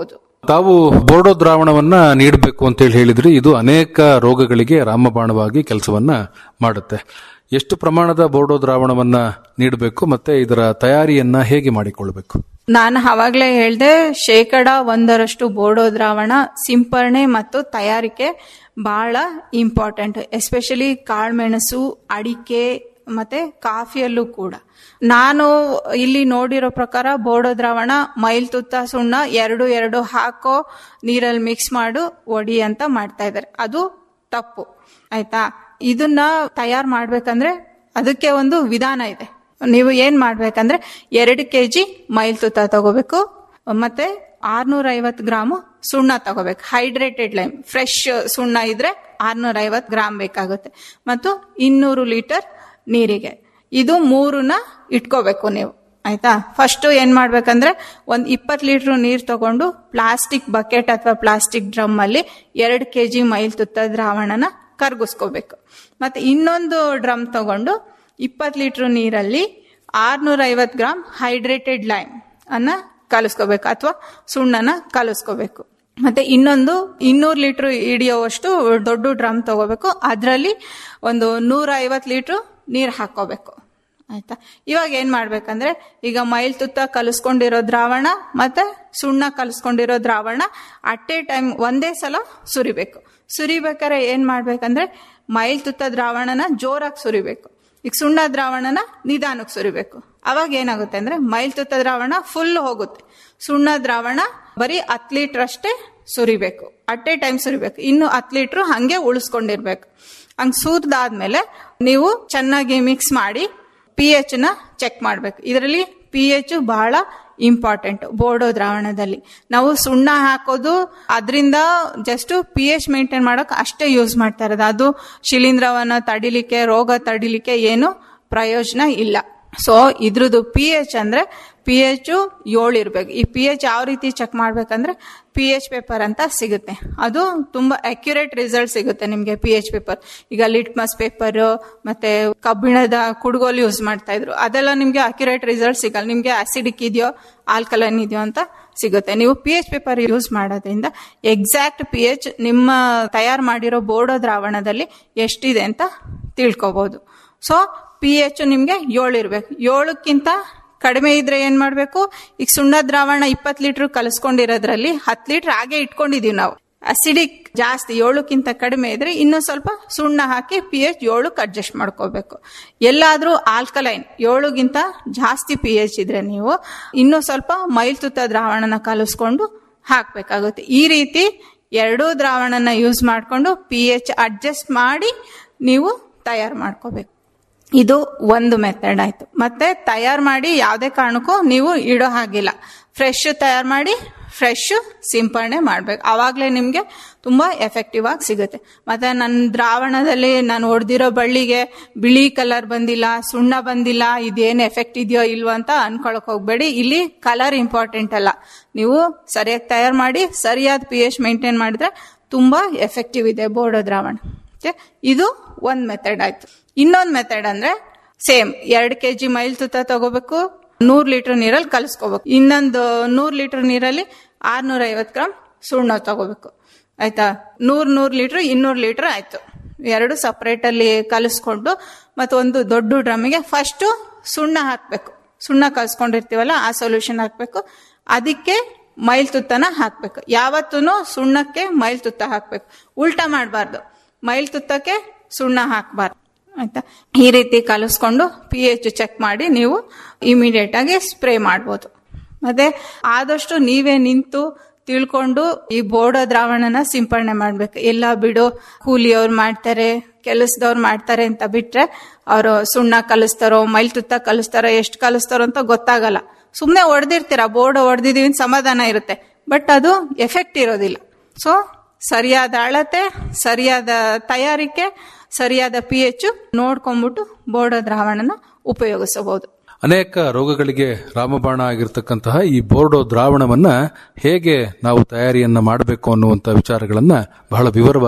ತಾವು ಬೋರ್ಡೋ ದ್ರಾವಣವನ್ನ ನೀಡಬೇಕು ಅಂತ ಹೇಳಿ ಹೇಳಿದ್ರಿ ಇದು ಅನೇಕ ರೋಗಗಳಿಗೆ ರಾಮಬಾಣವಾಗಿ ಕೆಲಸವನ್ನ ಮಾಡುತ್ತೆ ಎಷ್ಟು ಪ್ರಮಾಣದ ಬೋರ್ಡೋ ದ್ರಾವಣವನ್ನ ನೀಡಬೇಕು ಮತ್ತೆ ಇದರ ತಯಾರಿಯನ್ನ ಹೇಗೆ ಮಾಡಿಕೊಳ್ಳಬೇಕು ನಾನು ಅವಾಗಲೇ ಹೇಳ್ದೆ ಶೇಕಡ ಒಂದರಷ್ಟು ಬೋಡೋ ದ್ರಾವಣ ಸಿಂಪರಣೆ ಮತ್ತು ತಯಾರಿಕೆ ಬಹಳ ಇಂಪಾರ್ಟೆಂಟ್ ಎಸ್ಪೆಷಲಿ ಕಾಳುಮೆಣಸು ಅಡಿಕೆ ಮತ್ತೆ ಕಾಫಿಯಲ್ಲೂ ಕೂಡ ನಾನು ಇಲ್ಲಿ ನೋಡಿರೋ ಪ್ರಕಾರ ಬೋಡೋ ದ್ರಾವಣ ಮೈಲ್ ತುತ್ತ ಸುಣ್ಣ ಎರಡು ಎರಡು ಹಾಕೋ ನೀರಲ್ಲಿ ಮಿಕ್ಸ್ ಮಾಡು ಒಡಿ ಅಂತ ಮಾಡ್ತಾ ಇದ್ದಾರೆ ಅದು ತಪ್ಪು ಆಯ್ತಾ ಇದನ್ನ ತಯಾರು ಮಾಡ್ಬೇಕಂದ್ರೆ ಅದಕ್ಕೆ ಒಂದು ವಿಧಾನ ಇದೆ ನೀವು ಏನ್ ಮಾಡ್ಬೇಕಂದ್ರೆ ಎರಡು ಕೆ ಜಿ ಮೈಲ್ ತುತ್ತ ತಗೋಬೇಕು ಮತ್ತೆ ಆರ್ನೂರ ಐವತ್ತು ಗ್ರಾಮು ಸುಣ್ಣ ತಗೋಬೇಕು ಹೈಡ್ರೇಟೆಡ್ ಲೈಮ್ ಫ್ರೆಶ್ ಸುಣ್ಣ ಇದ್ರೆ ಆರ್ನೂರ ಐವತ್ತು ಗ್ರಾಮ್ ಬೇಕಾಗುತ್ತೆ ಮತ್ತು ಇನ್ನೂರು ಲೀಟರ್ ನೀರಿಗೆ ಇದು ಮೂರನ್ನ ಇಟ್ಕೋಬೇಕು ನೀವು ಆಯ್ತಾ ಫಸ್ಟ್ ಏನ್ ಮಾಡ್ಬೇಕಂದ್ರೆ ಒಂದ್ ಇಪ್ಪತ್ತು ಲೀಟರ್ ನೀರು ತಗೊಂಡು ಪ್ಲಾಸ್ಟಿಕ್ ಬಕೆಟ್ ಅಥವಾ ಪ್ಲಾಸ್ಟಿಕ್ ಡ್ರಮ್ ಅಲ್ಲಿ ಎರಡು ಕೆ ಜಿ ಮೈಲ್ ತುತ್ತ ದ್ರಾವಣನ ಕರ್ಗಿಸ್ಕೋಬೇಕು ಮತ್ತೆ ಇನ್ನೊಂದು ಡ್ರಮ್ ತಗೊಂಡು ಇಪ್ಪತ್ತು ಲೀಟರ್ ನೀರಲ್ಲಿ ಆರ್ನೂರ ಐವತ್ತು ಗ್ರಾಮ್ ಹೈಡ್ರೇಟೆಡ್ ಲೈಮ್ ಅನ್ನ ಕಲಿಸ್ಕೋಬೇಕು ಅಥವಾ ಸುಣ್ಣನ ಕಲಿಸ್ಕೋಬೇಕು ಮತ್ತೆ ಇನ್ನೊಂದು ಇನ್ನೂರು ಲೀಟರ್ ಹಿಡಿಯೋವಷ್ಟು ದೊಡ್ಡ ಡ್ರಮ್ ತಗೋಬೇಕು ಅದರಲ್ಲಿ ಒಂದು ನೂರ ಐವತ್ತು ಲೀಟರ್ ನೀರು ಹಾಕೋಬೇಕು ಆಯ್ತಾ ಇವಾಗ ಏನ್ ಮಾಡ್ಬೇಕಂದ್ರೆ ಈಗ ಮೈಲ್ ತುತ್ತ ಕಲಿಸ್ಕೊಂಡಿರೋ ದ್ರಾವಣ ಮತ್ತೆ ಸುಣ್ಣ ಕಲಿಸ್ಕೊಂಡಿರೋ ದ್ರಾವಣ ಅಟ್ ಎ ಟೈಮ್ ಒಂದೇ ಸಲ ಸುರಿಬೇಕು ಸುರಿಬೇಕಾದ್ರೆ ಏನ್ ಮಾಡ್ಬೇಕಂದ್ರೆ ಮೈಲ್ ತುತ್ತ ದ್ರಾವಣನ ಜೋರಾಗಿ ಸುರಿಬೇಕು ಈಗ ಸುಣ್ಣ ದ್ರಾವಣನ ನಿಧಾನಕ್ಕೆ ಸುರಿಬೇಕು ಅವಾಗ ಏನಾಗುತ್ತೆ ಅಂದ್ರೆ ಮೈಲ್ ತುತ್ತ ದ್ರಾವಣ ಫುಲ್ ಹೋಗುತ್ತೆ ಸುಣ್ಣ ದ್ರಾವಣ ಬರೀ ಹತ್ತು ಲೀಟರ್ ಅಷ್ಟೇ ಸುರಿಬೇಕು ಅಟ್ ಎ ಟೈಮ್ ಸುರಿಬೇಕು ಇನ್ನು ಹತ್ತು ಲೀಟರ್ ಹಂಗೆ ಉಳಿಸ್ಕೊಂಡಿರ್ಬೇಕು ಹಂಗ್ ಸೂರ್ದಾದ್ಮೇಲೆ ನೀವು ಚೆನ್ನಾಗಿ ಮಿಕ್ಸ್ ಮಾಡಿ ಪಿ ಎಚ್ ನ ಚೆಕ್ ಮಾಡ್ಬೇಕು ಇದರಲ್ಲಿ ಪಿ ಎಚ್ ಬಹಳ ಇಂಪಾರ್ಟೆಂಟ್ ಬೋರ್ಡೋ ದ್ರಾವಣದಲ್ಲಿ ನಾವು ಸುಣ್ಣ ಹಾಕೋದು ಅದರಿಂದ ಜಸ್ಟ್ ಪಿ ಎಚ್ ಮೇಂಟೈನ್ ಮಾಡೋಕೆ ಅಷ್ಟೇ ಯೂಸ್ ಮಾಡ್ತಾ ಇರೋದು ಅದು ಶಿಲೀಂಧ್ರವನ್ನ ತಡಿಲಿಕ್ಕೆ ರೋಗ ತಡಿಲಿಕ್ಕೆ ಏನು ಪ್ರಯೋಜನ ಇಲ್ಲ ಸೊ ಇದ್ರದ್ದು ಪಿ ಎಚ್ ಅಂದ್ರೆ ಪಿ ಎಚ್ ಏಳು ಇರ್ಬೇಕು ಈ ಪಿ ಎಚ್ ಯಾವ ರೀತಿ ಚೆಕ್ ಮಾಡ್ಬೇಕಂದ್ರೆ ಪಿ ಎಚ್ ಪೇಪರ್ ಅಂತ ಸಿಗುತ್ತೆ ಅದು ತುಂಬಾ ಅಕ್ಯುರೇಟ್ ರಿಸಲ್ಟ್ ಸಿಗುತ್ತೆ ನಿಮ್ಗೆ ಪಿ ಎಚ್ ಪೇಪರ್ ಈಗ ಲಿಟ್ಮಸ್ ಪೇಪರ್ ಮತ್ತೆ ಕಬ್ಬಿಣದ ಕುಡುಗೋಲು ಯೂಸ್ ಮಾಡ್ತಾ ಇದ್ರು ಅದೆಲ್ಲ ನಿಮ್ಗೆ ಅಕ್ಯುರೇಟ್ ರಿಸಲ್ಟ್ ಸಿಗಲ್ಲ ನಿಮ್ಗೆ ಅಸಿಡಿಕ್ ಇದೆಯೋ ಆಲ್ಕಲೈನ್ ಇದೆಯೋ ಅಂತ ಸಿಗುತ್ತೆ ನೀವು ಪಿ ಎಚ್ ಪೇಪರ್ ಯೂಸ್ ಮಾಡೋದ್ರಿಂದ ಎಕ್ಸಾಕ್ಟ್ ಪಿ ಎಚ್ ನಿಮ್ಮ ತಯಾರು ಮಾಡಿರೋ ಬೋರ್ಡೋ ದ್ರಾವಣದಲ್ಲಿ ಎಷ್ಟಿದೆ ಅಂತ ತಿಳ್ಕೊಬಹುದು ಸೊ ಪಿ ಎಚ್ ನಿಮ್ಗೆ ಏಳು ಇರ್ಬೇಕು ಏಳಕ್ಕಿಂತ ಕಡಿಮೆ ಇದ್ರೆ ಏನ್ ಮಾಡ್ಬೇಕು ಈಗ ಸುಣ್ಣ ದ್ರಾವಣ ಇಪ್ಪತ್ತು ಲೀಟರ್ ಕಲಿಸ್ಕೊಂಡಿರೋದ್ರಲ್ಲಿ ಹತ್ತು ಲೀಟರ್ ಹಾಗೆ ಇಟ್ಕೊಂಡಿದೀವಿ ನಾವು ಅಸಿಡಿಕ್ ಜಾಸ್ತಿ ಏಳಕ್ಕಿಂತ ಕಡಿಮೆ ಇದ್ರೆ ಇನ್ನೂ ಸ್ವಲ್ಪ ಸುಣ್ಣ ಹಾಕಿ ಪಿ ಎಚ್ ಏಳಕ್ಕೆ ಅಡ್ಜಸ್ಟ್ ಮಾಡ್ಕೋಬೇಕು ಎಲ್ಲಾದ್ರೂ ಆಲ್ಕಲೈನ್ ಏಳುಗಿಂತ ಜಾಸ್ತಿ ಪಿ ಎಚ್ ಇದ್ರೆ ನೀವು ಇನ್ನೂ ಸ್ವಲ್ಪ ಮೈಲ್ ತುತ್ತ ದ್ರಾವಣನ ಕಲಿಸ್ಕೊಂಡು ಹಾಕ್ಬೇಕಾಗುತ್ತೆ ಈ ರೀತಿ ಎರಡೂ ದ್ರಾವಣನ ಯೂಸ್ ಮಾಡಿಕೊಂಡು ಪಿ ಎಚ್ ಅಡ್ಜಸ್ಟ್ ಮಾಡಿ ನೀವು ತಯಾರು ಮಾಡ್ಕೋಬೇಕು ಇದು ಒಂದು ಮೆಥಡ್ ಆಯ್ತು ಮತ್ತೆ ತಯಾರು ಮಾಡಿ ಯಾವುದೇ ಕಾರಣಕ್ಕೂ ನೀವು ಇಡೋ ಹಾಗಿಲ್ಲ ಫ್ರೆಶ್ ತಯಾರು ಮಾಡಿ ಫ್ರೆಶ್ ಸಿಂಪರಣೆ ಮಾಡ್ಬೇಕು ಆವಾಗಲೇ ನಿಮಗೆ ತುಂಬಾ ಎಫೆಕ್ಟಿವ್ ಆಗಿ ಸಿಗುತ್ತೆ ಮತ್ತೆ ನನ್ನ ದ್ರಾವಣದಲ್ಲಿ ನಾನು ಹೊಡೆದಿರೋ ಬಳ್ಳಿಗೆ ಬಿಳಿ ಕಲರ್ ಬಂದಿಲ್ಲ ಸುಣ್ಣ ಬಂದಿಲ್ಲ ಇದೇನು ಎಫೆಕ್ಟ್ ಇದೆಯೋ ಇಲ್ವೋ ಅಂತ ಅನ್ಕೊಳಕ್ ಹೋಗ್ಬೇಡಿ ಇಲ್ಲಿ ಕಲರ್ ಇಂಪಾರ್ಟೆಂಟ್ ಅಲ್ಲ ನೀವು ಸರಿಯಾಗಿ ತಯಾರು ಮಾಡಿ ಸರಿಯಾದ ಪಿ ಎಚ್ ಮೇಂಟೈನ್ ಮಾಡಿದ್ರೆ ತುಂಬಾ ಎಫೆಕ್ಟಿವ್ ಇದೆ ಬೋರ್ಡೋ ದ್ರಾವಣ ಓಕೆ ಇದು ಒಂದ್ ಮೆಥಡ್ ಆಯ್ತು ಇನ್ನೊಂದ್ ಮೆಥಡ್ ಅಂದ್ರೆ ಸೇಮ್ ಎರಡ್ ಕೆ ಜಿ ಮೈಲ್ ತುತ್ತ ತಗೋಬೇಕು ನೂರ್ ಲೀಟರ್ ನೀರಲ್ಲಿ ಕಲಿಸ್ಕೋಬೇಕು ಇನ್ನೊಂದು ನೂರ್ ಲೀಟರ್ ನೀರಲ್ಲಿ ಆರ್ನೂರ ಐವತ್ ಗ್ರಾಮ್ ಸುಣ್ಣ ತಗೋಬೇಕು ಆಯ್ತಾ ನೂರ್ ನೂರ್ ಲೀಟರ್ ಇನ್ನೂರು ಲೀಟರ್ ಆಯ್ತು ಎರಡು ಸಪರೇಟ್ ಅಲ್ಲಿ ಕಲಿಸ್ಕೊಂಡು ಮತ್ತೊಂದು ದೊಡ್ಡ ಡ್ರಮ್ಮಿಗೆ ಫಸ್ಟ್ ಸುಣ್ಣ ಹಾಕ್ಬೇಕು ಸುಣ್ಣ ಕಲ್ಸ್ಕೊಂಡಿರ್ತೀವಲ್ಲ ಆ ಸೊಲ್ಯೂಷನ್ ಹಾಕ್ಬೇಕು ಅದಕ್ಕೆ ಮೈಲ್ ತುತ್ತನ ಹಾಕ್ಬೇಕು ಯಾವತ್ತೂ ಸುಣ್ಣಕ್ಕೆ ಮೈಲ್ ತುತ್ತ ಹಾಕ್ಬೇಕು ಉಲ್ಟಾ ಮಾಡಬಾರ್ದು ಮೈಲ್ ತುತ್ತಕ್ಕೆ ಸುಣ್ಣ ಹಾಕಬಾರ್ದು ಆಯ್ತಾ ಈ ರೀತಿ ಕಲಿಸ್ಕೊಂಡು ಪಿ ಎಚ್ ಚೆಕ್ ಮಾಡಿ ನೀವು ಇಮಿಡಿಯೇಟ್ ಆಗಿ ಸ್ಪ್ರೇ ಮಾಡ್ಬೋದು ಮತ್ತೆ ಆದಷ್ಟು ನೀವೇ ನಿಂತು ತಿಳ್ಕೊಂಡು ಈ ಬೋರ್ಡೋ ದ್ರಾವಣನ ಸಿಂಪರಣೆ ಮಾಡ್ಬೇಕು ಎಲ್ಲ ಬಿಡು ಕೂಲಿಯವ್ರು ಮಾಡ್ತಾರೆ ಕೆಲಸದವ್ರು ಮಾಡ್ತಾರೆ ಅಂತ ಬಿಟ್ರೆ ಅವರು ಸುಣ್ಣ ಕಲಿಸ್ತಾರೋ ಮೈಲ್ ತುತ್ತ ಕಲಿಸ್ತಾರೋ ಎಷ್ಟು ಕಲಿಸ್ತಾರೋ ಅಂತ ಗೊತ್ತಾಗಲ್ಲ ಸುಮ್ಮನೆ ಹೊಡೆದಿರ್ತೀರ ಬೋರ್ಡ್ ಹೊಡೆದಿದೀವಿ ಸಮಾಧಾನ ಇರುತ್ತೆ ಬಟ್ ಅದು ಎಫೆಕ್ಟ್ ಇರೋದಿಲ್ಲ ಸೊ ಸರಿಯಾದ ಅಳತೆ ಸರಿಯಾದ ತಯಾರಿಕೆ ಸರಿಯಾದ ಪಿ ಎಚ್ ನೋಡ್ಕೊಂಡ್ಬಿಟ್ಟು ಬೋರ್ಡೋ ದ್ರಾವಣನ ಉಪಯೋಗಿಸಬಹುದು ಅನೇಕ ರೋಗಗಳಿಗೆ ರಾಮಬಾಣ ಆಗಿರ್ತಕ್ಕಂತಹ ಈ ಬೋರ್ಡೋ ದ್ರಾವಣವನ್ನ ಹೇಗೆ ನಾವು ತಯಾರಿಯನ್ನ ಮಾಡಬೇಕು ಅನ್ನುವಂತ ವಿಚಾರಗಳನ್ನ ಬಹಳ ವಿವರವಾಗಿ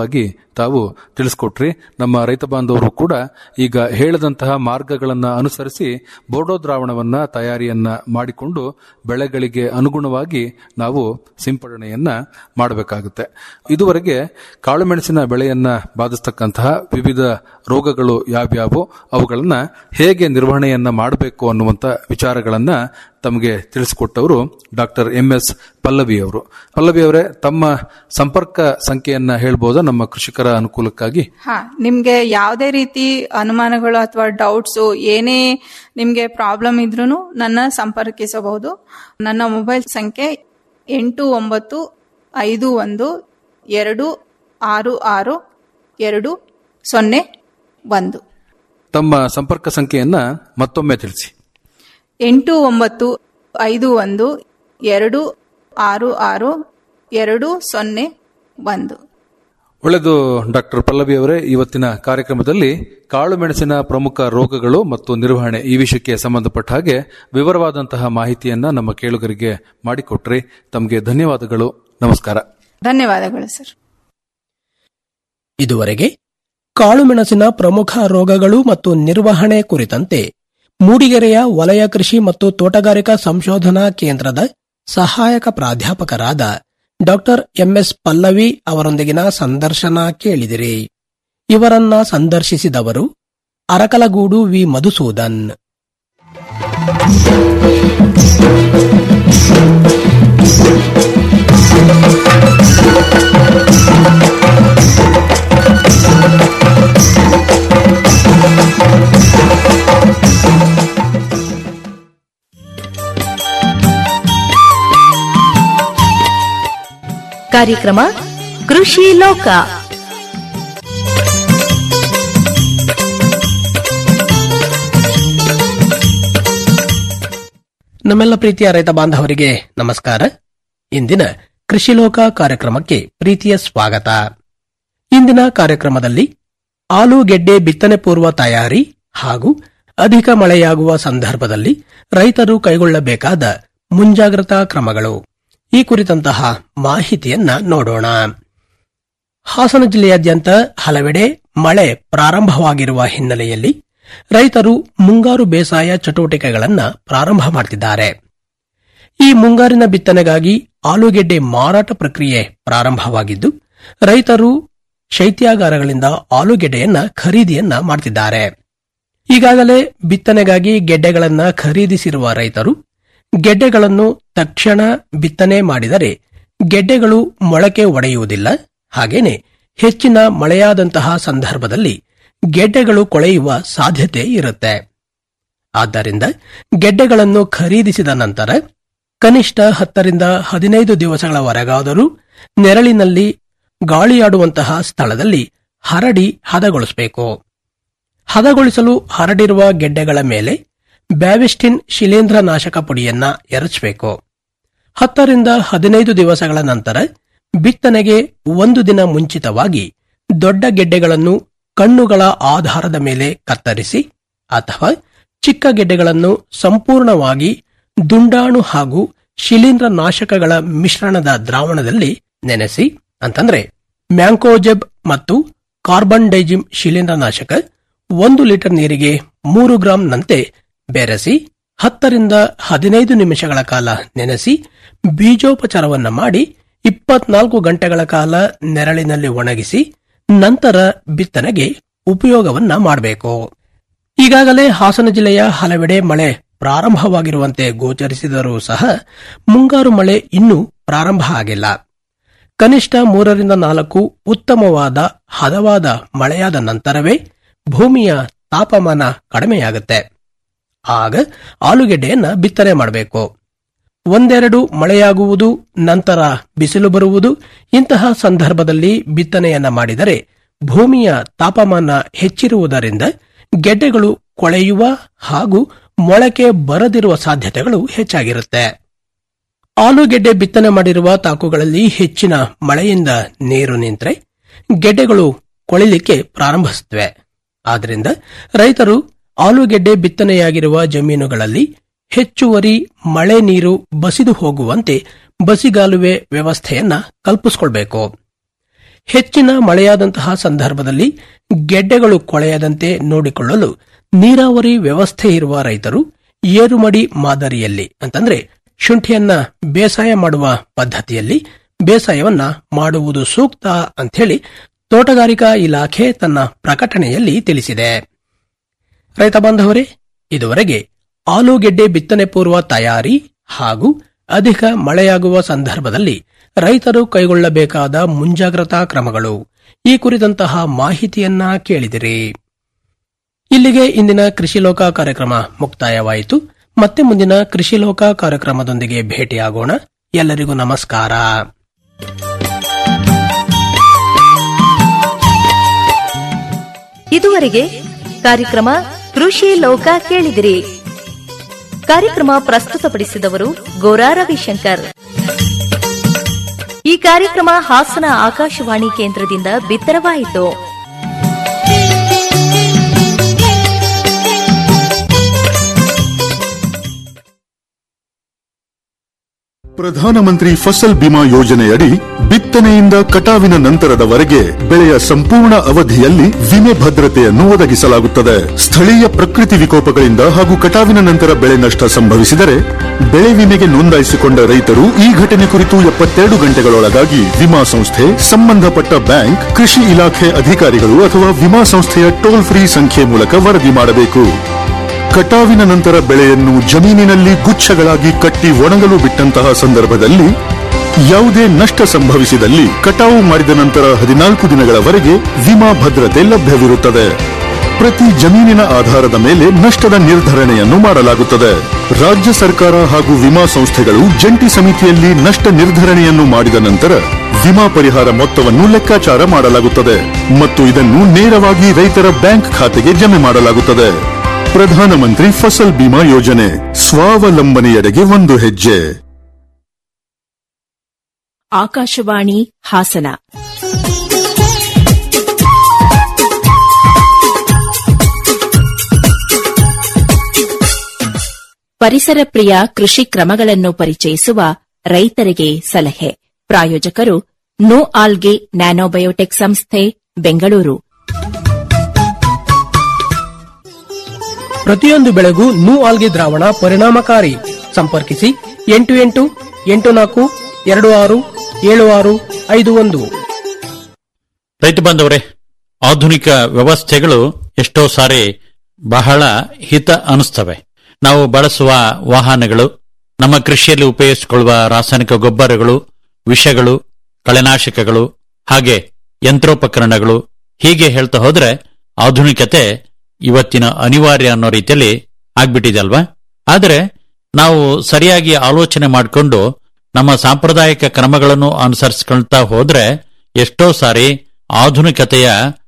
ತಾವು ತಿಳಿಸ್ಕೊಟ್ರಿ ನಮ್ಮ ರೈತ ಬಾಂಧವರು ಕೂಡ ಈಗ ಹೇಳಿದಂತಹ ಮಾರ್ಗಗಳನ್ನ ಅನುಸರಿಸಿ ಬೋರ್ಡೋ ದ್ರಾವಣವನ್ನ ತಯಾರಿಯನ್ನ ಮಾಡಿಕೊಂಡು ಬೆಳೆಗಳಿಗೆ ಅನುಗುಣವಾಗಿ ನಾವು ಸಿಂಪಡಣೆಯನ್ನ ಮಾಡಬೇಕಾಗುತ್ತೆ ಇದುವರೆಗೆ ಕಾಳುಮೆಣಸಿನ ಬೆಳೆಯನ್ನ ಬಾಧಿಸ್ತಕ್ಕಂತಹ ವಿವಿಧ ರೋಗಗಳು ಯಾವ್ಯಾವು ಅವುಗಳನ್ನ ಹೇಗೆ ನಿರ್ವಹಣೆಯನ್ನ ಮಾಡಬೇಕು ಅನ್ನುವಂತ ವಿಚಾರಗಳನ್ನ ತಮಗೆ ತಿಳಿಸಿಕೊಟ್ಟವರು ಡಾಕ್ಟರ್ ಎಂ ಎಸ್ ಪಲ್ಲವಿ ಅವರು ಪಲ್ಲವಿ ಅವರೇ ತಮ್ಮ ಸಂಪರ್ಕ ಸಂಖ್ಯೆಯನ್ನ ಹೇಳ್ಬೋದಾ ನಮ್ಮ ಕೃಷಿಕರ ಅನುಕೂಲಕ್ಕಾಗಿ ಹಾ ನಿಮ್ಗೆ ಯಾವುದೇ ರೀತಿ ಅನುಮಾನಗಳು ಅಥವಾ ಡೌಟ್ಸು ಏನೇ ನಿಮ್ಗೆ ಪ್ರಾಬ್ಲಮ್ ಇದ್ರೂ ನನ್ನ ಸಂಪರ್ಕಿಸಬಹುದು ನನ್ನ ಮೊಬೈಲ್ ಸಂಖ್ಯೆ ಎಂಟು ಒಂಬತ್ತು ಐದು ಒಂದು ಎರಡು ಆರು ಆರು ಎರಡು ಸೊನ್ನೆ ಒಂದು ತಮ್ಮ ಸಂಪರ್ಕ ಸಂಖ್ಯೆಯನ್ನ ಮತ್ತೊಮ್ಮೆ ತಿಳಿಸಿ ಎಂಟು ಒಂಬತ್ತು ಐದು ಒಂದು ಎರಡು ಆರು ಆರು ಎರಡು ಸೊನ್ನೆ ಒಂದು ಒಳ್ಳೆಯದು ಡಾಕ್ಟರ್ ಪಲ್ಲವಿ ಅವರೇ ಇವತ್ತಿನ ಕಾರ್ಯಕ್ರಮದಲ್ಲಿ ಕಾಳು ಮೆಣಸಿನ ಪ್ರಮುಖ ರೋಗಗಳು ಮತ್ತು ನಿರ್ವಹಣೆ ಈ ವಿಷಯಕ್ಕೆ ಸಂಬಂಧಪಟ್ಟ ಹಾಗೆ ವಿವರವಾದಂತಹ ಮಾಹಿತಿಯನ್ನ ನಮ್ಮ ಕೇಳುಗರಿಗೆ ಮಾಡಿಕೊಟ್ರಿ ತಮಗೆ ಧನ್ಯವಾದಗಳು ನಮಸ್ಕಾರ ಧನ್ಯವಾದಗಳು ಸರ್ ಇದುವರೆಗೆ ಕಾಳುಮೆಣಸಿನ ಪ್ರಮುಖ ರೋಗಗಳು ಮತ್ತು ನಿರ್ವಹಣೆ ಕುರಿತಂತೆ ಮೂಡಿಗೆರೆಯ ವಲಯ ಕೃಷಿ ಮತ್ತು ತೋಟಗಾರಿಕಾ ಸಂಶೋಧನಾ ಕೇಂದ್ರದ ಸಹಾಯಕ ಪ್ರಾಧ್ಯಾಪಕರಾದ ಡಾಕ್ಟರ್ ಎಂಎಸ್ ಪಲ್ಲವಿ ಅವರೊಂದಿಗಿನ ಸಂದರ್ಶನ ಕೇಳಿದಿರಿ ಇವರನ್ನ ಸಂದರ್ಶಿಸಿದವರು ಅರಕಲಗೂಡು ವಿ ಮಧುಸೂದನ್ ಕಾರ್ಯಕ್ರಮ ಕೃಷಿ ಲೋಕ ನಮ್ಮೆಲ್ಲ ಪ್ರೀತಿಯ ರೈತ ಬಾಂಧವರಿಗೆ ನಮಸ್ಕಾರ ಇಂದಿನ ಕೃಷಿ ಲೋಕ ಕಾರ್ಯಕ್ರಮಕ್ಕೆ ಪ್ರೀತಿಯ ಸ್ವಾಗತ ಇಂದಿನ ಕಾರ್ಯಕ್ರಮದಲ್ಲಿ ಆಲೂಗೆಡ್ಡೆ ಬಿತ್ತನೆ ಪೂರ್ವ ತಯಾರಿ ಹಾಗೂ ಅಧಿಕ ಮಳೆಯಾಗುವ ಸಂದರ್ಭದಲ್ಲಿ ರೈತರು ಕೈಗೊಳ್ಳಬೇಕಾದ ಮುಂಜಾಗ್ರತಾ ಕ್ರಮಗಳು ಈ ಕುರಿತಂತಹ ಮಾಹಿತಿಯನ್ನ ನೋಡೋಣ ಹಾಸನ ಜಿಲ್ಲೆಯಾದ್ಯಂತ ಹಲವೆಡೆ ಮಳೆ ಪ್ರಾರಂಭವಾಗಿರುವ ಹಿನ್ನೆಲೆಯಲ್ಲಿ ರೈತರು ಮುಂಗಾರು ಬೇಸಾಯ ಚಟುವಟಿಕೆಗಳನ್ನ ಪ್ರಾರಂಭ ಮಾಡುತ್ತಿದ್ದಾರೆ ಈ ಮುಂಗಾರಿನ ಬಿತ್ತನೆಗಾಗಿ ಆಲೂಗೆಡ್ಡೆ ಮಾರಾಟ ಪ್ರಕ್ರಿಯೆ ಪ್ರಾರಂಭವಾಗಿದ್ದು ರೈತರು ಶೈತ್ಯಾಗಾರಗಳಿಂದ ಆಲೂಗೆಡ್ಡೆಯನ್ನ ಖರೀದಿಯನ್ನ ಮಾಡುತ್ತಿದ್ದಾರೆ ಈಗಾಗಲೇ ಬಿತ್ತನೆಗಾಗಿ ಗೆಡ್ಡೆಗಳನ್ನ ಖರೀದಿಸಿರುವ ರೈತರು ಗೆಡ್ಡೆಗಳನ್ನು ತಕ್ಷಣ ಬಿತ್ತನೆ ಮಾಡಿದರೆ ಗೆಡ್ಡೆಗಳು ಮೊಳಕೆ ಒಡೆಯುವುದಿಲ್ಲ ಹಾಗೇನೆ ಹೆಚ್ಚಿನ ಮಳೆಯಾದಂತಹ ಸಂದರ್ಭದಲ್ಲಿ ಗೆಡ್ಡೆಗಳು ಕೊಳೆಯುವ ಸಾಧ್ಯತೆ ಇರುತ್ತೆ ಆದ್ದರಿಂದ ಗೆಡ್ಡೆಗಳನ್ನು ಖರೀದಿಸಿದ ನಂತರ ಕನಿಷ್ಠ ಹತ್ತರಿಂದ ಹದಿನೈದು ದಿವಸಗಳವರೆಗಾದರೂ ನೆರಳಿನಲ್ಲಿ ಗಾಳಿಯಾಡುವಂತಹ ಸ್ಥಳದಲ್ಲಿ ಹರಡಿ ಹದಗೊಳಿಸಬೇಕು ಹದಗೊಳಿಸಲು ಹರಡಿರುವ ಗೆಡ್ಡೆಗಳ ಮೇಲೆ ಬ್ಯಾವಿಸ್ಟಿನ್ ಶಿಲೇಂಧ್ರ ನಾಶಕ ಪುಡಿಯನ್ನ ಎರಚಬೇಕು ಹತ್ತರಿಂದ ಹದಿನೈದು ದಿವಸಗಳ ನಂತರ ಬಿತ್ತನೆಗೆ ಒಂದು ದಿನ ಮುಂಚಿತವಾಗಿ ದೊಡ್ಡ ಗೆಡ್ಡೆಗಳನ್ನು ಕಣ್ಣುಗಳ ಆಧಾರದ ಮೇಲೆ ಕತ್ತರಿಸಿ ಅಥವಾ ಚಿಕ್ಕ ಗೆಡ್ಡೆಗಳನ್ನು ಸಂಪೂರ್ಣವಾಗಿ ದುಂಡಾಣು ಹಾಗೂ ಶಿಲೀಂಧ್ರ ನಾಶಕಗಳ ಮಿಶ್ರಣದ ದ್ರಾವಣದಲ್ಲಿ ನೆನೆಸಿ ಅಂತಂದ್ರೆ ಮ್ಯಾಂಕೋಜೆಬ್ ಮತ್ತು ಕಾರ್ಬನ್ ಡೈಜಿಮ್ ಶಿಲೀಂಧ್ರ ನಾಶಕ ಒಂದು ಲೀಟರ್ ನೀರಿಗೆ ಮೂರು ಗ್ರಾಂನಂತೆ ಬೆರೆಸಿ ಹತ್ತರಿಂದ ಹದಿನೈದು ನಿಮಿಷಗಳ ಕಾಲ ನೆನೆಸಿ ಬೀಜೋಪಚಾರವನ್ನ ಮಾಡಿ ಇಪ್ಪತ್ನಾಲ್ಕು ಗಂಟೆಗಳ ಕಾಲ ನೆರಳಿನಲ್ಲಿ ಒಣಗಿಸಿ ನಂತರ ಬಿತ್ತನೆಗೆ ಉಪಯೋಗವನ್ನ ಮಾಡಬೇಕು ಈಗಾಗಲೇ ಹಾಸನ ಜಿಲ್ಲೆಯ ಹಲವೆಡೆ ಮಳೆ ಪ್ರಾರಂಭವಾಗಿರುವಂತೆ ಗೋಚರಿಸಿದರೂ ಸಹ ಮುಂಗಾರು ಮಳೆ ಇನ್ನೂ ಪ್ರಾರಂಭ ಆಗಿಲ್ಲ ಕನಿಷ್ಠ ಮೂರರಿಂದ ನಾಲ್ಕು ಉತ್ತಮವಾದ ಹದವಾದ ಮಳೆಯಾದ ನಂತರವೇ ಭೂಮಿಯ ತಾಪಮಾನ ಕಡಿಮೆಯಾಗುತ್ತೆ ಆಗ ಆಲೂಗೆಡ್ಡೆಯನ್ನ ಬಿತ್ತನೆ ಮಾಡಬೇಕು ಒಂದೆರಡು ಮಳೆಯಾಗುವುದು ನಂತರ ಬಿಸಿಲು ಬರುವುದು ಇಂತಹ ಸಂದರ್ಭದಲ್ಲಿ ಬಿತ್ತನೆಯನ್ನ ಮಾಡಿದರೆ ಭೂಮಿಯ ತಾಪಮಾನ ಹೆಚ್ಚಿರುವುದರಿಂದ ಗೆಡ್ಡೆಗಳು ಕೊಳೆಯುವ ಹಾಗೂ ಮೊಳಕೆ ಬರದಿರುವ ಸಾಧ್ಯತೆಗಳು ಹೆಚ್ಚಾಗಿರುತ್ತೆ ಆಲೂಗೆಡ್ಡೆ ಬಿತ್ತನೆ ಮಾಡಿರುವ ತಾಕುಗಳಲ್ಲಿ ಹೆಚ್ಚಿನ ಮಳೆಯಿಂದ ನೀರು ನಿಂತರೆ ಗೆಡ್ಡೆಗಳು ಕೊಳಿಲಿಕ್ಕೆ ಪ್ರಾರಂಭಿಸುತ್ತವೆ ಆದ್ದರಿಂದ ರೈತರು ಆಲೂಗೆಡ್ಡೆ ಬಿತ್ತನೆಯಾಗಿರುವ ಜಮೀನುಗಳಲ್ಲಿ ಹೆಚ್ಚುವರಿ ಮಳೆ ನೀರು ಬಸಿದು ಹೋಗುವಂತೆ ಬಸಿಗಾಲುವೆ ವ್ಯವಸ್ಥೆಯನ್ನ ಕಲ್ಪಿಸಿಕೊಳ್ಬೇಕು ಹೆಚ್ಚಿನ ಮಳೆಯಾದಂತಹ ಸಂದರ್ಭದಲ್ಲಿ ಗೆಡ್ಡೆಗಳು ಕೊಳೆಯದಂತೆ ನೋಡಿಕೊಳ್ಳಲು ನೀರಾವರಿ ವ್ಯವಸ್ಥೆ ಇರುವ ರೈತರು ಏರುಮಡಿ ಮಾದರಿಯಲ್ಲಿ ಅಂತಂದ್ರೆ ಶುಂಠಿಯನ್ನ ಬೇಸಾಯ ಮಾಡುವ ಪದ್ಧತಿಯಲ್ಲಿ ಬೇಸಾಯವನ್ನ ಮಾಡುವುದು ಸೂಕ್ತ ಅಂಥೇಳಿ ತೋಟಗಾರಿಕಾ ಇಲಾಖೆ ತನ್ನ ಪ್ರಕಟಣೆಯಲ್ಲಿ ತಿಳಿಸಿದೆ ರೈತ ಬಾಂಧವರೇ ಇದುವರೆಗೆ ಆಲೂಗೆಡ್ಡೆ ಬಿತ್ತನೆ ಪೂರ್ವ ತಯಾರಿ ಹಾಗೂ ಅಧಿಕ ಮಳೆಯಾಗುವ ಸಂದರ್ಭದಲ್ಲಿ ರೈತರು ಕೈಗೊಳ್ಳಬೇಕಾದ ಮುಂಜಾಗ್ರತಾ ಕ್ರಮಗಳು ಈ ಕುರಿತಂತಹ ಮಾಹಿತಿಯನ್ನ ಕೇಳಿದಿರಿ ಇಲ್ಲಿಗೆ ಇಂದಿನ ಕೃಷಿ ಲೋಕ ಕಾರ್ಯಕ್ರಮ ಮುಕ್ತಾಯವಾಯಿತು ಮತ್ತೆ ಮುಂದಿನ ಕೃಷಿ ಲೋಕ ಕಾರ್ಯಕ್ರಮದೊಂದಿಗೆ ಭೇಟಿಯಾಗೋಣ ಎಲ್ಲರಿಗೂ ನಮಸ್ಕಾರ ಇದುವರೆಗೆ ಕಾರ್ಯಕ್ರಮ ಕೃಷಿ ಲೋಕ ಕೇಳಿದಿರಿ ಕಾರ್ಯಕ್ರಮ ಪ್ರಸ್ತುತಪಡಿಸಿದವರು ಗೋರಾ ರವಿಶಂಕರ್ ಈ ಕಾರ್ಯಕ್ರಮ ಹಾಸನ ಆಕಾಶವಾಣಿ ಕೇಂದ್ರದಿಂದ ಬಿತ್ತರವಾಯಿತು ಪ್ರಧಾನಮಂತ್ರಿ ಫಸಲ್ ಬಿಮಾ ಯೋಜನೆಯಡಿ ಬಿತ್ತನೆಯಿಂದ ಕಟಾವಿನ ನಂತರದವರೆಗೆ ಬೆಳೆಯ ಸಂಪೂರ್ಣ ಅವಧಿಯಲ್ಲಿ ವಿಮೆ ಭದ್ರತೆಯನ್ನು ಒದಗಿಸಲಾಗುತ್ತದೆ ಸ್ಥಳೀಯ ಪ್ರಕೃತಿ ವಿಕೋಪಗಳಿಂದ ಹಾಗೂ ಕಟಾವಿನ ನಂತರ ಬೆಳೆ ನಷ್ಟ ಸಂಭವಿಸಿದರೆ ಬೆಳೆ ವಿಮೆಗೆ ನೋಂದಾಯಿಸಿಕೊಂಡ ರೈತರು ಈ ಘಟನೆ ಕುರಿತು ಎಪ್ಪತ್ತೆರಡು ಗಂಟೆಗಳೊಳಗಾಗಿ ವಿಮಾ ಸಂಸ್ಥೆ ಸಂಬಂಧಪಟ್ಟ ಬ್ಯಾಂಕ್ ಕೃಷಿ ಇಲಾಖೆ ಅಧಿಕಾರಿಗಳು ಅಥವಾ ವಿಮಾ ಸಂಸ್ಥೆಯ ಟೋಲ್ ಫ್ರೀ ಸಂಖ್ಯೆ ಮೂಲಕ ವರದಿ ಮಾಡಬೇಕು ಕಟಾವಿನ ನಂತರ ಬೆಳೆಯನ್ನು ಜಮೀನಿನಲ್ಲಿ ಗುಚ್ಛಗಳಾಗಿ ಕಟ್ಟಿ ಒಣಗಲು ಬಿಟ್ಟಂತಹ ಸಂದರ್ಭದಲ್ಲಿ ಯಾವುದೇ ನಷ್ಟ ಸಂಭವಿಸಿದಲ್ಲಿ ಕಟಾವು ಮಾಡಿದ ನಂತರ ಹದಿನಾಲ್ಕು ದಿನಗಳವರೆಗೆ ವಿಮಾ ಭದ್ರತೆ ಲಭ್ಯವಿರುತ್ತದೆ ಪ್ರತಿ ಜಮೀನಿನ ಆಧಾರದ ಮೇಲೆ ನಷ್ಟದ ನಿರ್ಧರಣೆಯನ್ನು ಮಾಡಲಾಗುತ್ತದೆ ರಾಜ್ಯ ಸರ್ಕಾರ ಹಾಗೂ ವಿಮಾ ಸಂಸ್ಥೆಗಳು ಜಂಟಿ ಸಮಿತಿಯಲ್ಲಿ ನಷ್ಟ ನಿರ್ಧರಣೆಯನ್ನು ಮಾಡಿದ ನಂತರ ವಿಮಾ ಪರಿಹಾರ ಮೊತ್ತವನ್ನು ಲೆಕ್ಕಾಚಾರ ಮಾಡಲಾಗುತ್ತದೆ ಮತ್ತು ಇದನ್ನು ನೇರವಾಗಿ ರೈತರ ಬ್ಯಾಂಕ್ ಖಾತೆಗೆ ಜಮೆ ಮಾಡಲಾಗುತ್ತದೆ ಪ್ರಧಾನಮಂತ್ರಿ ಫಸಲ್ ಬಿಮಾ ಯೋಜನೆ ಸ್ವಾವಲಂಬನೆಯೆಡೆಗೆ ಒಂದು ಹೆಜ್ಜೆ ಆಕಾಶವಾಣಿ ಹಾಸನ ಪರಿಸರ ಪ್ರಿಯ ಕೃಷಿ ಕ್ರಮಗಳನ್ನು ಪರಿಚಯಿಸುವ ರೈತರಿಗೆ ಸಲಹೆ ಪ್ರಾಯೋಜಕರು ನೋ ಆಲ್ಗೆ ನ್ಯಾನೋಬಯೋಟೆಕ್ ಸಂಸ್ಥೆ ಬೆಂಗಳೂರು ಪ್ರತಿಯೊಂದು ಬೆಳೆಗೂ ನೂ ಆಲ್ಗೆ ದ್ರಾವಣ ಪರಿಣಾಮಕಾರಿ ಸಂಪರ್ಕಿಸಿ ಎಂಟು ಎಂಟು ಎಂಟು ನಾಲ್ಕು ಎರಡು ಆರು ಏಳು ಆರು ಐದು ಒಂದು ರೈತ ಬಾಂಧವರೇ ಆಧುನಿಕ ವ್ಯವಸ್ಥೆಗಳು ಎಷ್ಟೋ ಸಾರಿ ಬಹಳ ಹಿತ ಅನಿಸ್ತವೆ ನಾವು ಬಳಸುವ ವಾಹನಗಳು ನಮ್ಮ ಕೃಷಿಯಲ್ಲಿ ಉಪಯೋಗಿಸಿಕೊಳ್ಳುವ ರಾಸಾಯನಿಕ ಗೊಬ್ಬರಗಳು ವಿಷಗಳು ಕಳೆನಾಶಕಗಳು ಹಾಗೆ ಯಂತ್ರೋಪಕರಣಗಳು ಹೀಗೆ ಹೇಳ್ತಾ ಹೋದ್ರೆ ಆಧುನಿಕತೆ ಇವತ್ತಿನ ಅನಿವಾರ್ಯ ಅನ್ನೋ ರೀತಿಯಲ್ಲಿ ಆಗ್ಬಿಟ್ಟಿದೆ ಅಲ್ವಾ ಆದರೆ ನಾವು ಸರಿಯಾಗಿ ಆಲೋಚನೆ ಮಾಡಿಕೊಂಡು ನಮ್ಮ ಸಾಂಪ್ರದಾಯಿಕ ಕ್ರಮಗಳನ್ನು ಅನುಸರಿಸಿಕೊಳ್ತಾ ಹೋದ್ರೆ ಎಷ್ಟೋ ಸಾರಿ ಆಧುನಿಕತೆಯ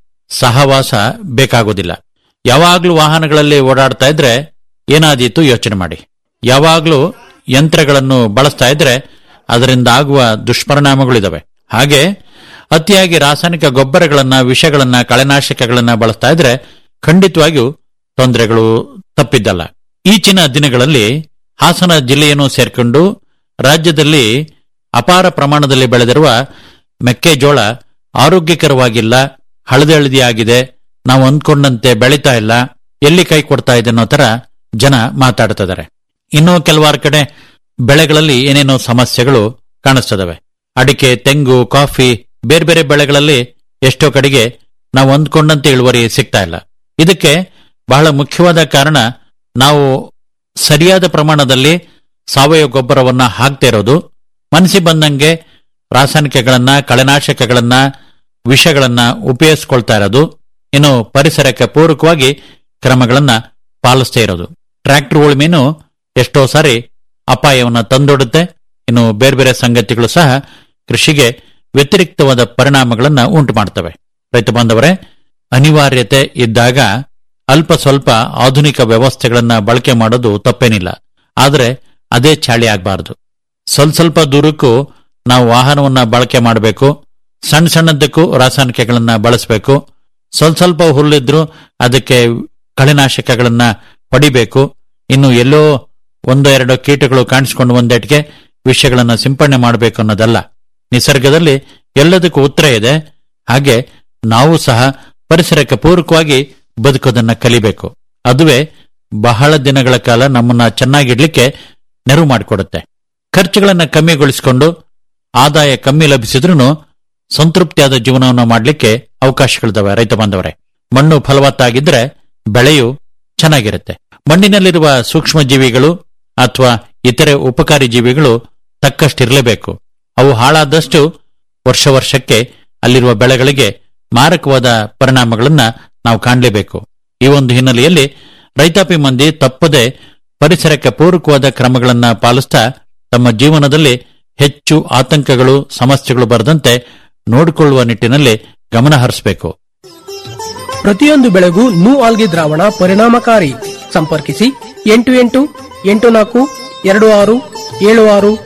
ಸಹವಾಸ ಬೇಕಾಗೋದಿಲ್ಲ ಯಾವಾಗ್ಲೂ ವಾಹನಗಳಲ್ಲಿ ಓಡಾಡ್ತಾ ಇದ್ರೆ ಏನಾದೀತು ಯೋಚನೆ ಮಾಡಿ ಯಾವಾಗ್ಲೂ ಯಂತ್ರಗಳನ್ನು ಬಳಸ್ತಾ ಇದ್ರೆ ಅದರಿಂದ ಆಗುವ ದುಷ್ಪರಿಣಾಮಗಳಿದಾವೆ ಹಾಗೆ ಅತಿಯಾಗಿ ರಾಸಾಯನಿಕ ಗೊಬ್ಬರಗಳನ್ನ ವಿಷಗಳನ್ನ ಕಳೆನಾಶಕಗಳನ್ನ ಬಳಸ್ತಾ ಇದ್ರೆ ಖಂಡಿತವಾಗಿಯೂ ತೊಂದರೆಗಳು ತಪ್ಪಿದ್ದಲ್ಲ ಈಚಿನ ದಿನಗಳಲ್ಲಿ ಹಾಸನ ಜಿಲ್ಲೆಯನ್ನು ಸೇರ್ಕೊಂಡು ರಾಜ್ಯದಲ್ಲಿ ಅಪಾರ ಪ್ರಮಾಣದಲ್ಲಿ ಬೆಳೆದಿರುವ ಮೆಕ್ಕೆಜೋಳ ಆರೋಗ್ಯಕರವಾಗಿಲ್ಲ ಹಳದಿ ಹಳದಿಯಾಗಿದೆ ನಾವು ಅಂದ್ಕೊಂಡಂತೆ ಬೆಳೀತಾ ಇಲ್ಲ ಎಲ್ಲಿ ಕೈ ಕೊಡ್ತಾ ಇದೆ ಅನ್ನೋ ತರ ಜನ ಮಾತಾಡ್ತಿದ್ದಾರೆ ಇನ್ನು ಕೆಲವಾರು ಕಡೆ ಬೆಳೆಗಳಲ್ಲಿ ಏನೇನೋ ಸಮಸ್ಯೆಗಳು ಕಾಣಿಸ್ತದವೆ ಅಡಿಕೆ ತೆಂಗು ಕಾಫಿ ಬೇರೆ ಬೇರೆ ಬೆಳೆಗಳಲ್ಲಿ ಎಷ್ಟೋ ಕಡೆಗೆ ನಾವು ಅಂದ್ಕೊಂಡಂತೆ ಇಳುವರಿ ಸಿಗ್ತಾ ಇಲ್ಲ ಇದಕ್ಕೆ ಬಹಳ ಮುಖ್ಯವಾದ ಕಾರಣ ನಾವು ಸರಿಯಾದ ಪ್ರಮಾಣದಲ್ಲಿ ಸಾವಯವ ಗೊಬ್ಬರವನ್ನ ಹಾಕ್ತಾ ಇರೋದು ಮನಸ್ಸಿ ಬಂದಂಗೆ ರಾಸಾಯನಿಕಗಳನ್ನ ಕಳೆನಾಶಕಗಳನ್ನ ವಿಷಗಳನ್ನ ಉಪಯೋಗಿಸ್ಕೊಳ್ತಾ ಇರೋದು ಇನ್ನು ಪರಿಸರಕ್ಕೆ ಪೂರಕವಾಗಿ ಕ್ರಮಗಳನ್ನ ಪಾಲಿಸ್ತಾ ಇರೋದು ಟ್ರ್ಯಾಕ್ಟರ್ ಉಳುಮೆನು ಎಷ್ಟೋ ಸಾರಿ ಅಪಾಯವನ್ನ ತಂದೊಡುತ್ತೆ ಇನ್ನು ಬೇರೆ ಬೇರೆ ಸಂಗತಿಗಳು ಸಹ ಕೃಷಿಗೆ ವ್ಯತಿರಿಕ್ತವಾದ ಪರಿಣಾಮಗಳನ್ನ ಉಂಟು ಮಾಡ್ತವೆ ರೈತ ಬಾಂಧವರೇ ಅನಿವಾರ್ಯತೆ ಇದ್ದಾಗ ಅಲ್ಪ ಸ್ವಲ್ಪ ಆಧುನಿಕ ವ್ಯವಸ್ಥೆಗಳನ್ನ ಬಳಕೆ ಮಾಡೋದು ತಪ್ಪೇನಿಲ್ಲ ಆದರೆ ಅದೇ ಚಾಳಿ ಆಗಬಾರದು ಸ್ವಲ್ಪ ಸ್ವಲ್ಪ ದೂರಕ್ಕೂ ನಾವು ವಾಹನವನ್ನ ಬಳಕೆ ಮಾಡಬೇಕು ಸಣ್ಣ ಸಣ್ಣದಕ್ಕೂ ರಾಸಾಯನಿಕಗಳನ್ನ ಬಳಸಬೇಕು ಸ್ವಲ್ಪ ಸ್ವಲ್ಪ ಹುಲ್ಲಿದ್ರು ಅದಕ್ಕೆ ಕಳೆನಾಶಕಗಳನ್ನ ಪಡಿಬೇಕು ಇನ್ನು ಎಲ್ಲೋ ಒಂದೋ ಎರಡೋ ಕೀಟಗಳು ಕಾಣಿಸಿಕೊಂಡು ಒಂದೇಟಿಗೆ ವಿಷಯಗಳನ್ನ ಸಿಂಪಡಣೆ ಮಾಡಬೇಕು ಅನ್ನೋದಲ್ಲ ನಿಸರ್ಗದಲ್ಲಿ ಎಲ್ಲದಕ್ಕೂ ಉತ್ತರ ಇದೆ ಹಾಗೆ ನಾವು ಸಹ ಪರಿಸರಕ್ಕೆ ಪೂರಕವಾಗಿ ಬದುಕೋದನ್ನ ಕಲಿಬೇಕು ಅದುವೇ ಬಹಳ ದಿನಗಳ ಕಾಲ ನಮ್ಮನ್ನ ಚೆನ್ನಾಗಿಡ್ಲಿಕ್ಕೆ ನೆರವು ಮಾಡಿಕೊಡುತ್ತೆ ಖರ್ಚುಗಳನ್ನ ಕಮ್ಮಿಗೊಳಿಸಿಕೊಂಡು ಆದಾಯ ಕಮ್ಮಿ ಲಭಿಸಿದ್ರೂ ಸಂತೃಪ್ತಿಯಾದ ಜೀವನವನ್ನು ಮಾಡಲಿಕ್ಕೆ ಅವಕಾಶಗಳಿದಾವೆ ರೈತ ಬಾಂಧವರೇ ಮಣ್ಣು ಫಲವತ್ತಾಗಿದ್ರೆ ಬೆಳೆಯು ಚೆನ್ನಾಗಿರುತ್ತೆ ಮಣ್ಣಿನಲ್ಲಿರುವ ಸೂಕ್ಷ್ಮ ಜೀವಿಗಳು ಅಥವಾ ಇತರೆ ಉಪಕಾರಿ ಜೀವಿಗಳು ತಕ್ಕಷ್ಟಿರಲೇಬೇಕು ಅವು ಹಾಳಾದಷ್ಟು ವರ್ಷ ವರ್ಷಕ್ಕೆ ಅಲ್ಲಿರುವ ಬೆಳೆಗಳಿಗೆ ಮಾರಕವಾದ ಪರಿಣಾಮಗಳನ್ನ ನಾವು ಕಾಣಲೇಬೇಕು ಈ ಒಂದು ಹಿನ್ನೆಲೆಯಲ್ಲಿ ರೈತಾಪಿ ಮಂದಿ ತಪ್ಪದೆ ಪರಿಸರಕ್ಕೆ ಪೂರಕವಾದ ಕ್ರಮಗಳನ್ನ ಪಾಲಿಸ್ತಾ ತಮ್ಮ ಜೀವನದಲ್ಲಿ ಹೆಚ್ಚು ಆತಂಕಗಳು ಸಮಸ್ಯೆಗಳು ಬರದಂತೆ ನೋಡಿಕೊಳ್ಳುವ ನಿಟ್ಟಿನಲ್ಲಿ ಗಮನ ಹರಿಸಬೇಕು ಪ್ರತಿಯೊಂದು ಬೆಳೆಗೂ ನೂ ಆಲ್ಗೆ ದ್ರಾವಣ ಪರಿಣಾಮಕಾರಿ ಸಂಪರ್ಕಿಸಿ ಎಂಟು ಎಂಟು ಎಂಟು ನಾಲ್ಕು ಎರಡು ಆರು ಏಳು ಆರು